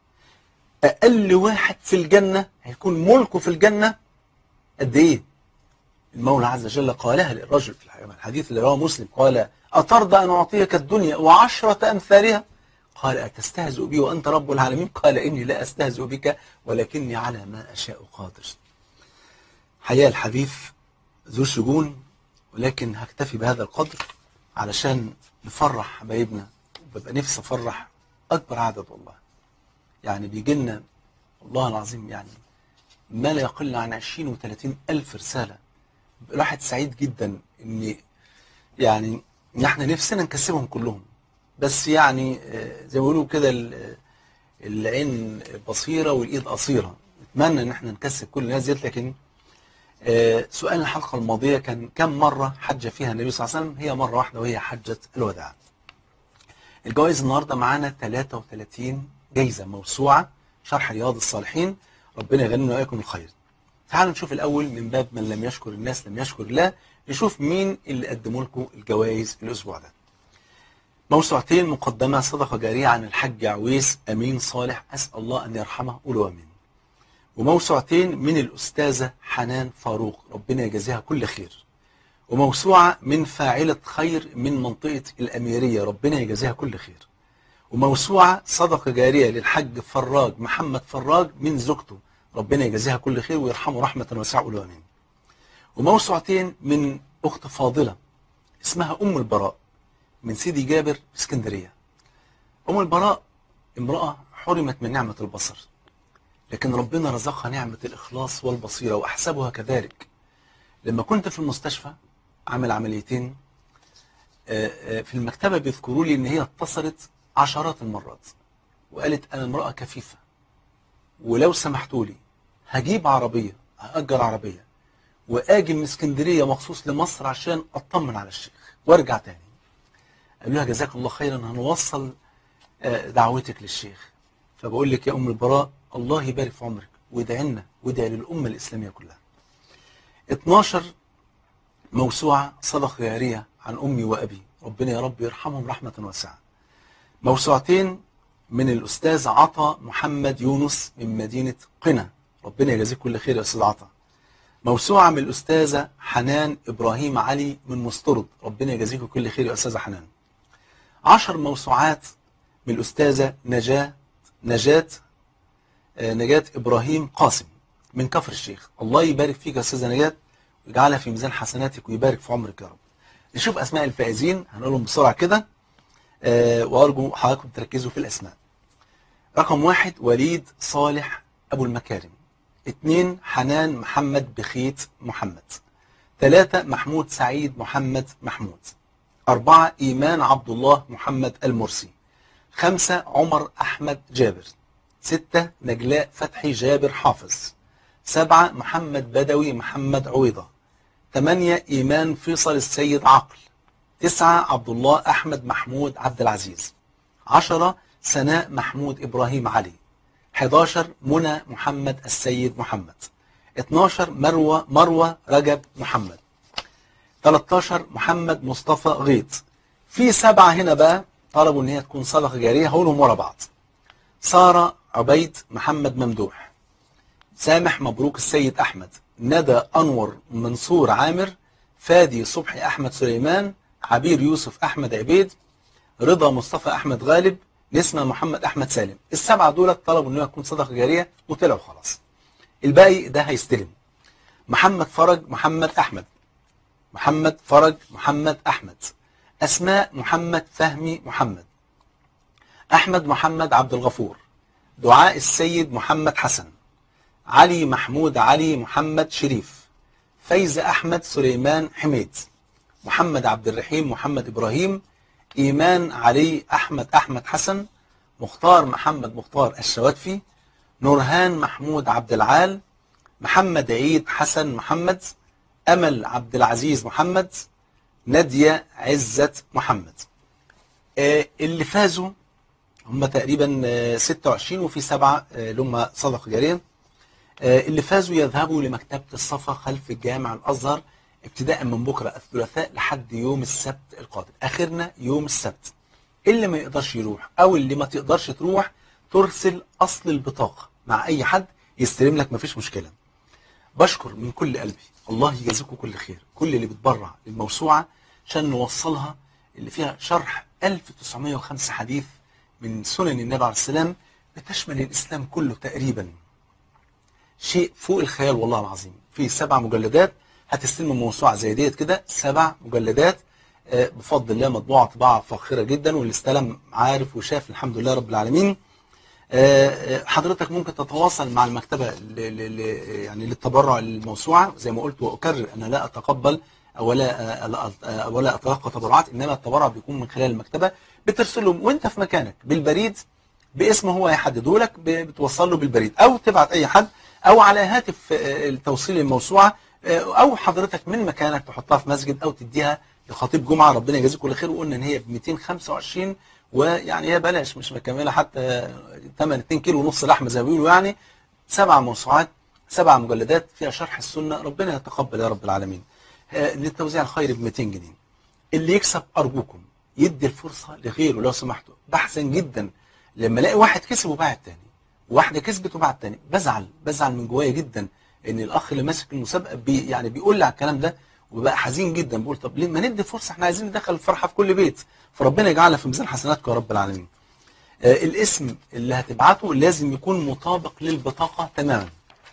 أقل واحد في الجنة هيكون ملكه في الجنة قد إيه المولى عز وجل قالها للرجل في الحديث اللي رواه مسلم قال أترضى أن أعطيك الدنيا وعشرة أمثالها قال أتستهزئ بي وأنت رب العالمين قال إني لا أستهزئ بك ولكني على ما أشاء قادر حقيقة الحديث ذو شجون ولكن هكتفي بهذا القدر علشان نفرح حبايبنا وببقى نفسي أفرح أكبر عدد والله يعني بيجي لنا والله العظيم يعني ما لا يقل عن 20 و 30 ألف رسالة الواحد سعيد جدا إن يعني إن إحنا نفسنا نكسبهم كلهم بس يعني زي ما بيقولوا كده العين بصيرة والإيد قصيرة نتمنى إن إحنا نكسب كل الناس ديت لكن سؤال الحلقة الماضية كان كم مرة حج فيها النبي صلى الله عليه وسلم هي مرة واحدة وهي حجة الوداع الجوائز النهاردة معانا 33 جايزة موسوعة شرح رياض الصالحين ربنا يغنينا وإياكم الخير تعالوا نشوف الأول من باب من لم يشكر الناس لم يشكر الله نشوف مين اللي قدموا لكم الجوائز الأسبوع ده موسوعتين مقدمة صدقة جارية عن الحج عويس أمين صالح أسأل الله أن يرحمه قولوا أمين وموسوعتين من الأستاذة حنان فاروق ربنا يجازيها كل خير وموسوعة من فاعلة خير من منطقة الأميرية ربنا يجازيها كل خير وموسوعة صدقة جارية للحج فراج محمد فراج من زوجته ربنا يجازيها كل خير ويرحمه رحمة واسعة قولوا أمين وموسوعتين من أخت فاضلة اسمها أم البراء من سيدي جابر في اسكندرية أم البراء امرأة حرمت من نعمة البصر لكن ربنا رزقها نعمة الإخلاص والبصيرة وأحسبها كذلك لما كنت في المستشفى عامل عمليتين في المكتبة بيذكروا لي إن هي اتصلت عشرات المرات وقالت أنا امرأة كفيفة ولو سمحتوا لي هجيب عربية هأجر عربية وآجي من اسكندرية مخصوص لمصر عشان أطمن على الشيخ وارجع تاني قالوا لها جزاك الله خيرا هنوصل دعوتك للشيخ فبقول لك يا أم البراء الله يبارك في عمرك وادعي لنا وادعي للأمة الإسلامية كلها 12 موسوعة صدقة جارية عن أمي وأبي ربنا يا رب يرحمهم رحمة واسعة موسوعتين من الأستاذ عطا محمد يونس من مدينة قنا ربنا يجازيك كل خير يا أستاذ عطا موسوعة من الأستاذة حنان إبراهيم علي من مسترد ربنا يجازيك كل خير يا أستاذة حنان عشر موسوعات من الأستاذة نجاة نجاة نجاة إبراهيم قاسم من كفر الشيخ الله يبارك فيك يا أستاذة نجاة ويجعلها في ميزان حسناتك ويبارك في عمرك يا رب نشوف أسماء الفائزين هنقولهم بسرعة كده أه وأرجو حضراتكم تركزوا في الأسماء رقم واحد وليد صالح أبو المكارم اثنين حنان محمد بخيت محمد ثلاثة محمود سعيد محمد محمود أربعة إيمان عبد الله محمد المرسي خمسة عمر أحمد جابر ستة نجلاء فتحي جابر حافظ سبعة محمد بدوي محمد عويضة ثمانية إيمان فيصل السيد عقل تسعة عبد الله أحمد محمود عبد العزيز عشرة سناء محمود إبراهيم علي 11 منى محمد السيد محمد 12 مروة مروة رجب محمد 13 محمد مصطفى غيط في سبعة هنا بقى طلبوا ان هي تكون صدقة جارية هقولهم ورا بعض سارة عبيد محمد ممدوح سامح مبروك السيد أحمد ندى أنور منصور عامر فادي صبحي أحمد سليمان عبير يوسف أحمد عبيد رضا مصطفى أحمد غالب نسمة محمد أحمد سالم السبعة دول طلبوا إنها تكون صدقة جارية وطلعوا خلاص الباقي ده هيستلم محمد فرج محمد أحمد محمد فرج محمد أحمد أسماء محمد فهمي محمد أحمد محمد عبد الغفور دعاء السيد محمد حسن علي محمود علي محمد شريف فايز أحمد سليمان حميد محمد عبد الرحيم محمد إبراهيم إيمان علي أحمد أحمد حسن مختار محمد مختار الشواتفي نورهان محمود عبد العال محمد عيد حسن محمد أمل عبد العزيز محمد نادية عزت محمد آه، اللي فازوا هم تقريبا آه، 26 وفي سبعة آه، اللي هم صدقة جارية آه، اللي فازوا يذهبوا لمكتبة الصفا خلف الجامع الأزهر ابتداء من بكرة الثلاثاء لحد يوم السبت القادم آخرنا يوم السبت اللي ما يقدرش يروح أو اللي ما تقدرش تروح ترسل أصل البطاقة مع أي حد يستلم لك مفيش مشكلة بشكر من كل قلبي الله يجازيكم كل خير كل اللي بتبرع للموسوعة عشان نوصلها اللي فيها شرح 1905 حديث من سنن النبي عليه السلام بتشمل الإسلام كله تقريبا شيء فوق الخيال والله العظيم في سبع مجلدات هتستلموا موسوعة زي ديت كده سبع مجلدات آه، بفضل الله مطبوعة طباعة فاخرة جدا واللي استلم عارف وشاف الحمد لله رب العالمين آه، آه، حضرتك ممكن تتواصل مع المكتبة ل- ل- ل- يعني للتبرع للموسوعة زي ما قلت وأكرر أنا لا أتقبل ولا آه، آه، ولا أتلقى تبرعات إنما التبرع بيكون من خلال المكتبة بترسلهم وأنت في مكانك بالبريد باسمه هو يحدده لك ب- بتوصل له بالبريد أو تبعت أي حد أو على هاتف آه، التوصيل الموسوعة آه، أو حضرتك من مكانك تحطها في مسجد أو تديها لخطيب جمعة ربنا يجازيه كل خير وقلنا إن هي ب 225 ويعني هي بلاش مش مكمله حتى 8 2 كيلو ونص لحمه زي ما بيقولوا يعني سبع موسوعات سبع مجلدات فيها شرح السنه ربنا يتقبل يا رب العالمين آه، للتوزيع الخيري ب 200 جنيه اللي يكسب ارجوكم يدي الفرصه لغيره لو سمحتوا بحزن جدا لما الاقي واحد كسب وباع التاني واحده كسبت وباع التاني بزعل بزعل من جوايا جدا ان الاخ اللي ماسك المسابقه بي يعني بيقول لي على الكلام ده وبقى حزين جدا بقول طب ليه ما ندي فرصه احنا عايزين ندخل الفرحه في كل بيت فربنا يجعلها في ميزان حسناتكم يا رب العالمين آه، الاسم اللي هتبعته لازم يكون مطابق للبطاقه تماما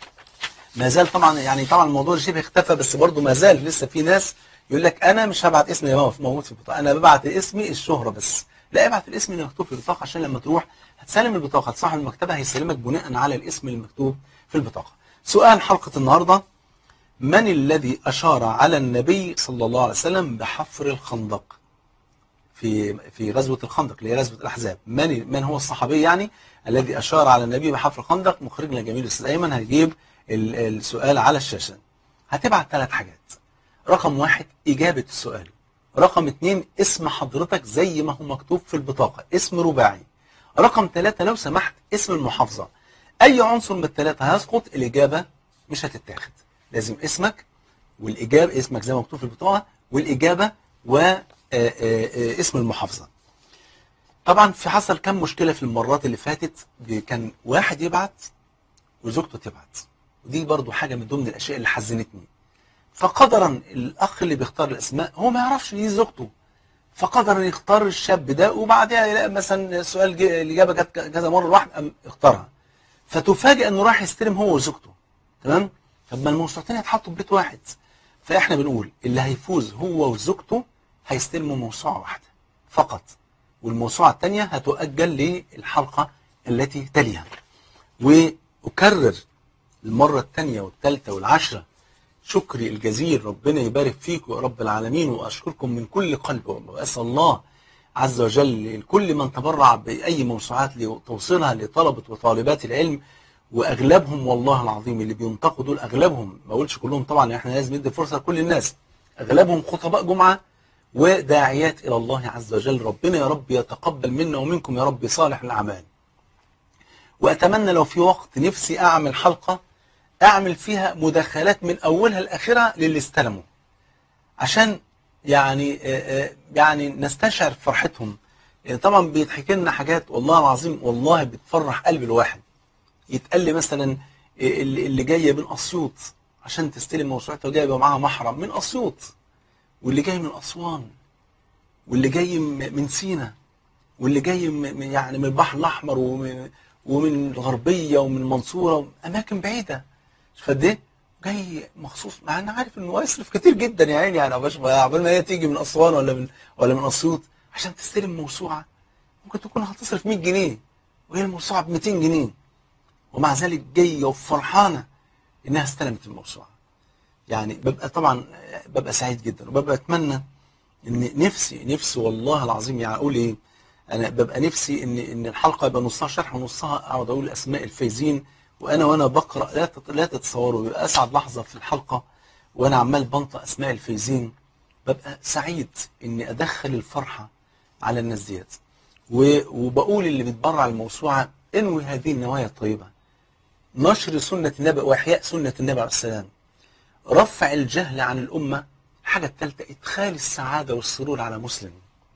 ما زال طبعا يعني طبعا الموضوع شبه اختفى بس برضه ما زال لسه في ناس يقول لك انا مش هبعت اسمي اللي موجود في البطاقه انا ببعت اسمي الشهره بس لا ابعت الاسم اللي مكتوب في البطاقه عشان لما تروح هتسلم البطاقه صاحب المكتبه هيسلمك بناء على الاسم اللي مكتوب في البطاقه سؤال حلقه النهارده من الذي اشار على النبي صلى الله عليه وسلم بحفر الخندق في في غزوه الخندق اللي هي غزوه الاحزاب من من هو الصحابي يعني الذي اشار على النبي بحفر الخندق مخرجنا الجميل الاستاذ ايمن هيجيب ال- السؤال على الشاشه هتبعت ثلاث حاجات رقم واحد اجابه السؤال رقم اتنين اسم حضرتك زي ما هو مكتوب في البطاقه اسم رباعي رقم ثلاثة لو سمحت اسم المحافظه اي عنصر من الثلاثه هيسقط الاجابه مش هتتاخد لازم اسمك والاجابه اسمك زي ما مكتوب في البطاقه والاجابه واسم المحافظه طبعا في حصل كم مشكله في المرات اللي فاتت كان واحد يبعت وزوجته تبعت ودي برضو حاجه من ضمن الاشياء اللي حزنتني فقدرا الاخ اللي بيختار الاسماء هو ما يعرفش دي زوجته فقدر يختار الشاب ده وبعدها يلاقي مثلا السؤال جه- الاجابه جت كذا مره واحد قام اختارها فتفاجئ انه راح يستلم هو وزوجته تمام طب ما الموسوعتين هيتحطوا في بيت واحد فاحنا بنقول اللي هيفوز هو وزوجته هيستلموا موسوعه واحده فقط والموسوعه الثانيه هتؤجل للحلقه التي تليها واكرر المره الثانيه والثالثه والعشره شكري الجزيل ربنا يبارك فيكم يا رب العالمين وأشكركم من كل قلب وأسأل الله عز وجل لكل من تبرع بأي موسوعات لتوصيلها لطلبة وطالبات العلم وأغلبهم والله العظيم اللي بينتقدوا دول أغلبهم ما أقولش كلهم طبعا احنا لازم ندي فرصة لكل الناس أغلبهم خطباء جمعة وداعيات إلى الله عز وجل ربنا يا رب يتقبل منا ومنكم يا رب صالح الأعمال وأتمنى لو في وقت نفسي أعمل حلقة أعمل فيها مداخلات من أولها لآخرها للي استلموا عشان يعني يعني نستشعر فرحتهم يعني طبعا بيتحكي لنا حاجات والله العظيم والله بتفرح قلب الواحد يتقال لي مثلا اللي جايه من اسيوط عشان تستلم موسوعتها وجايبه معاها محرم من اسيوط واللي جاي من اسوان واللي جاي من سينا واللي جاي من يعني من البحر الاحمر ومن ومن الغربيه ومن المنصوره اماكن بعيده مش قد ايه؟ جاي مخصوص مع انا عارف انه هيصرف كتير جدا يا عيني يعني عقبال ما هي تيجي من اسوان ولا من ولا من اسيوط عشان تستلم موسوعه ممكن تكون هتصرف 100 جنيه وهي الموسوعه ب 200 جنيه ومع ذلك جايه وفرحانه انها استلمت الموسوعه يعني ببقى طبعا ببقى سعيد جدا وببقى اتمنى ان نفسي نفسي والله العظيم يعني اقول ايه انا ببقى نفسي ان ان الحلقه يبقى نصها شرح ونصها اقعد اقول اسماء الفايزين وانا وانا بقرا لا لا تتصوروا بيبقى اسعد لحظه في الحلقه وانا عمال بنطق اسماء الفايزين ببقى سعيد اني ادخل الفرحه على الناس ديت وبقول اللي بيتبرع الموسوعه انوي هذه النوايا الطيبه نشر سنه النبي واحياء سنه النبي عليه السلام رفع الجهل عن الامه الحاجه الثالثه ادخال السعاده والسرور على مسلم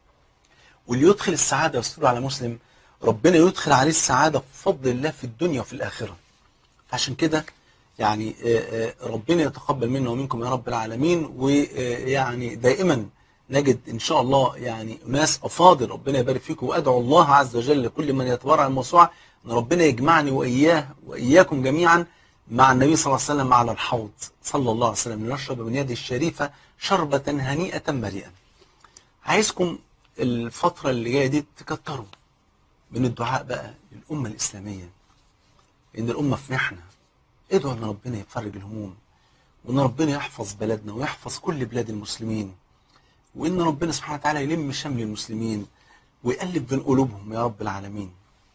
واللي يدخل السعاده والسرور على مسلم ربنا يدخل عليه السعاده بفضل الله في الدنيا وفي الاخره عشان كده يعني ربنا يتقبل منا ومنكم يا رب العالمين ويعني دائما نجد ان شاء الله يعني ناس افاضل ربنا يبارك فيكم وادعو الله عز وجل لكل من يتبرع الموسوعه ان ربنا يجمعني واياه واياكم جميعا مع النبي صلى الله عليه وسلم على الحوض صلى الله عليه وسلم لنشرب من يده الشريفه شربه هنيئه مريئه. عايزكم الفتره اللي جايه دي تكتروا من الدعاء بقى للامه الاسلاميه ان الامه في محنه ادعوا ان ربنا يفرج الهموم وان ربنا يحفظ بلدنا ويحفظ كل بلاد المسلمين وان ربنا سبحانه وتعالى يلم شمل المسلمين ويقلب بين قلوبهم يا رب العالمين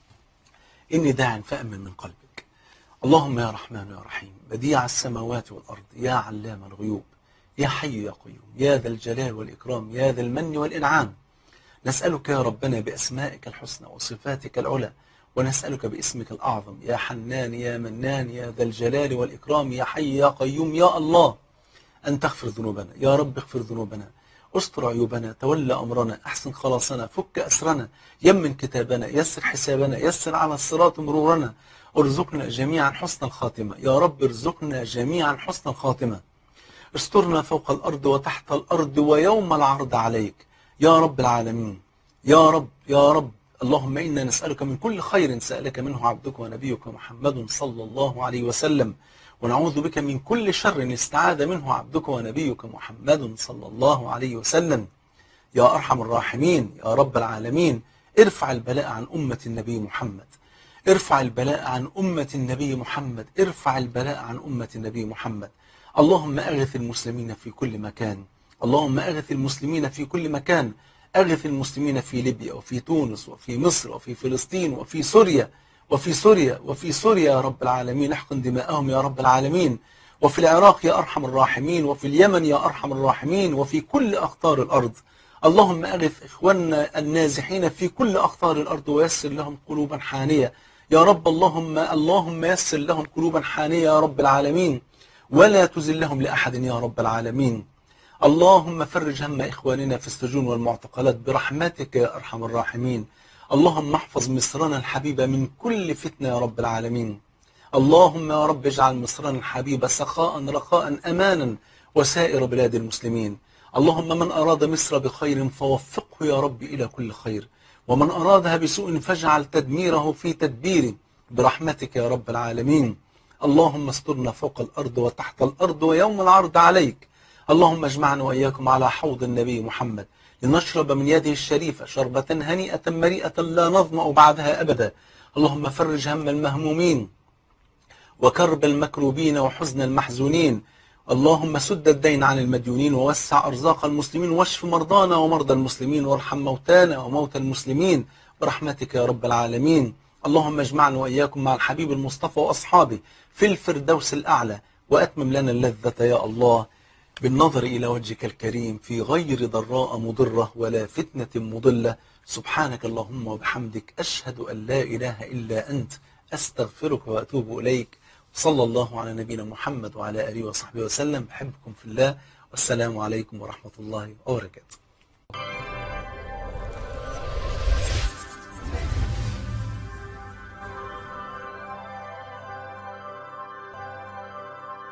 اني داع فامن من قلبك اللهم يا رحمن يا رحيم بديع السماوات والارض يا علام الغيوب يا حي يا قيوم يا ذا الجلال والاكرام يا ذا المن والانعام نسالك يا ربنا باسمائك الحسنى وصفاتك العلى ونسألك باسمك الأعظم يا حنان يا منان يا ذا الجلال والإكرام يا حي يا قيوم يا الله أن تغفر ذنوبنا يا رب اغفر ذنوبنا استر عيوبنا تولى أمرنا أحسن خلاصنا فك أسرنا يمن كتابنا يسر حسابنا يسر على الصراط مرورنا ارزقنا جميعا حسن الخاتمة يا رب ارزقنا جميعا حسن الخاتمة استرنا فوق الأرض وتحت الأرض ويوم العرض عليك يا رب العالمين يا رب يا رب اللهم إنا نسألك من كل خير سألك منه عبدك ونبيك محمد صلى الله عليه وسلم ونعوذ بك من كل شر استعاذ منه عبدك ونبيك محمد صلى الله عليه وسلم يا أرحم الراحمين يا رب العالمين ارفع البلاء عن أمة النبي محمد ارفع البلاء عن أمة النبي محمد ارفع البلاء عن أمة النبي محمد اللهم أغث المسلمين في كل مكان اللهم أغث المسلمين في كل مكان أغث المسلمين في ليبيا وفي تونس وفي مصر وفي فلسطين وفي سوريا وفي سوريا وفي سوريا يا رب العالمين احقن دماءهم يا رب العالمين وفي العراق يا أرحم الراحمين وفي اليمن يا أرحم الراحمين وفي كل أقطار الأرض اللهم أغث إخواننا النازحين في كل أقطار الأرض ويسر لهم قلوبا حانية يا رب اللهم اللهم يسر لهم قلوبا حانية يا رب العالمين ولا تزلهم لأحد يا رب العالمين اللهم فرج هم إخواننا في السجون والمعتقلات برحمتك يا أرحم الراحمين اللهم احفظ مصرنا الحبيبة من كل فتنة يا رب العالمين اللهم يا رب اجعل مصرنا الحبيبة سخاء رخاء أمانا وسائر بلاد المسلمين اللهم من أراد مصر بخير فوفقه يا رب إلى كل خير ومن أرادها بسوء فاجعل تدميره في تدبيره برحمتك يا رب العالمين اللهم استرنا فوق الأرض وتحت الأرض ويوم العرض عليك اللهم اجمعنا وإياكم على حوض النبي محمد لنشرب من يده الشريفة شربة هنيئة مريئة لا نظمأ بعدها أبدا اللهم فرج هم المهمومين وكرب المكروبين وحزن المحزونين اللهم سد الدين عن المديونين ووسع أرزاق المسلمين واشف مرضانا ومرضى المسلمين وارحم موتانا وموتى المسلمين برحمتك يا رب العالمين اللهم اجمعنا وإياكم مع الحبيب المصطفى وأصحابه في الفردوس الأعلى وأتمم لنا اللذة يا الله بالنظر إلى وجهك الكريم في غير ضراء مضرة ولا فتنة مضلة سبحانك اللهم وبحمدك أشهد أن لا إله إلا أنت أستغفرك وأتوب إليك صلى الله على نبينا محمد وعلى آله وصحبه وسلم بحبكم في الله والسلام عليكم ورحمة الله وبركاته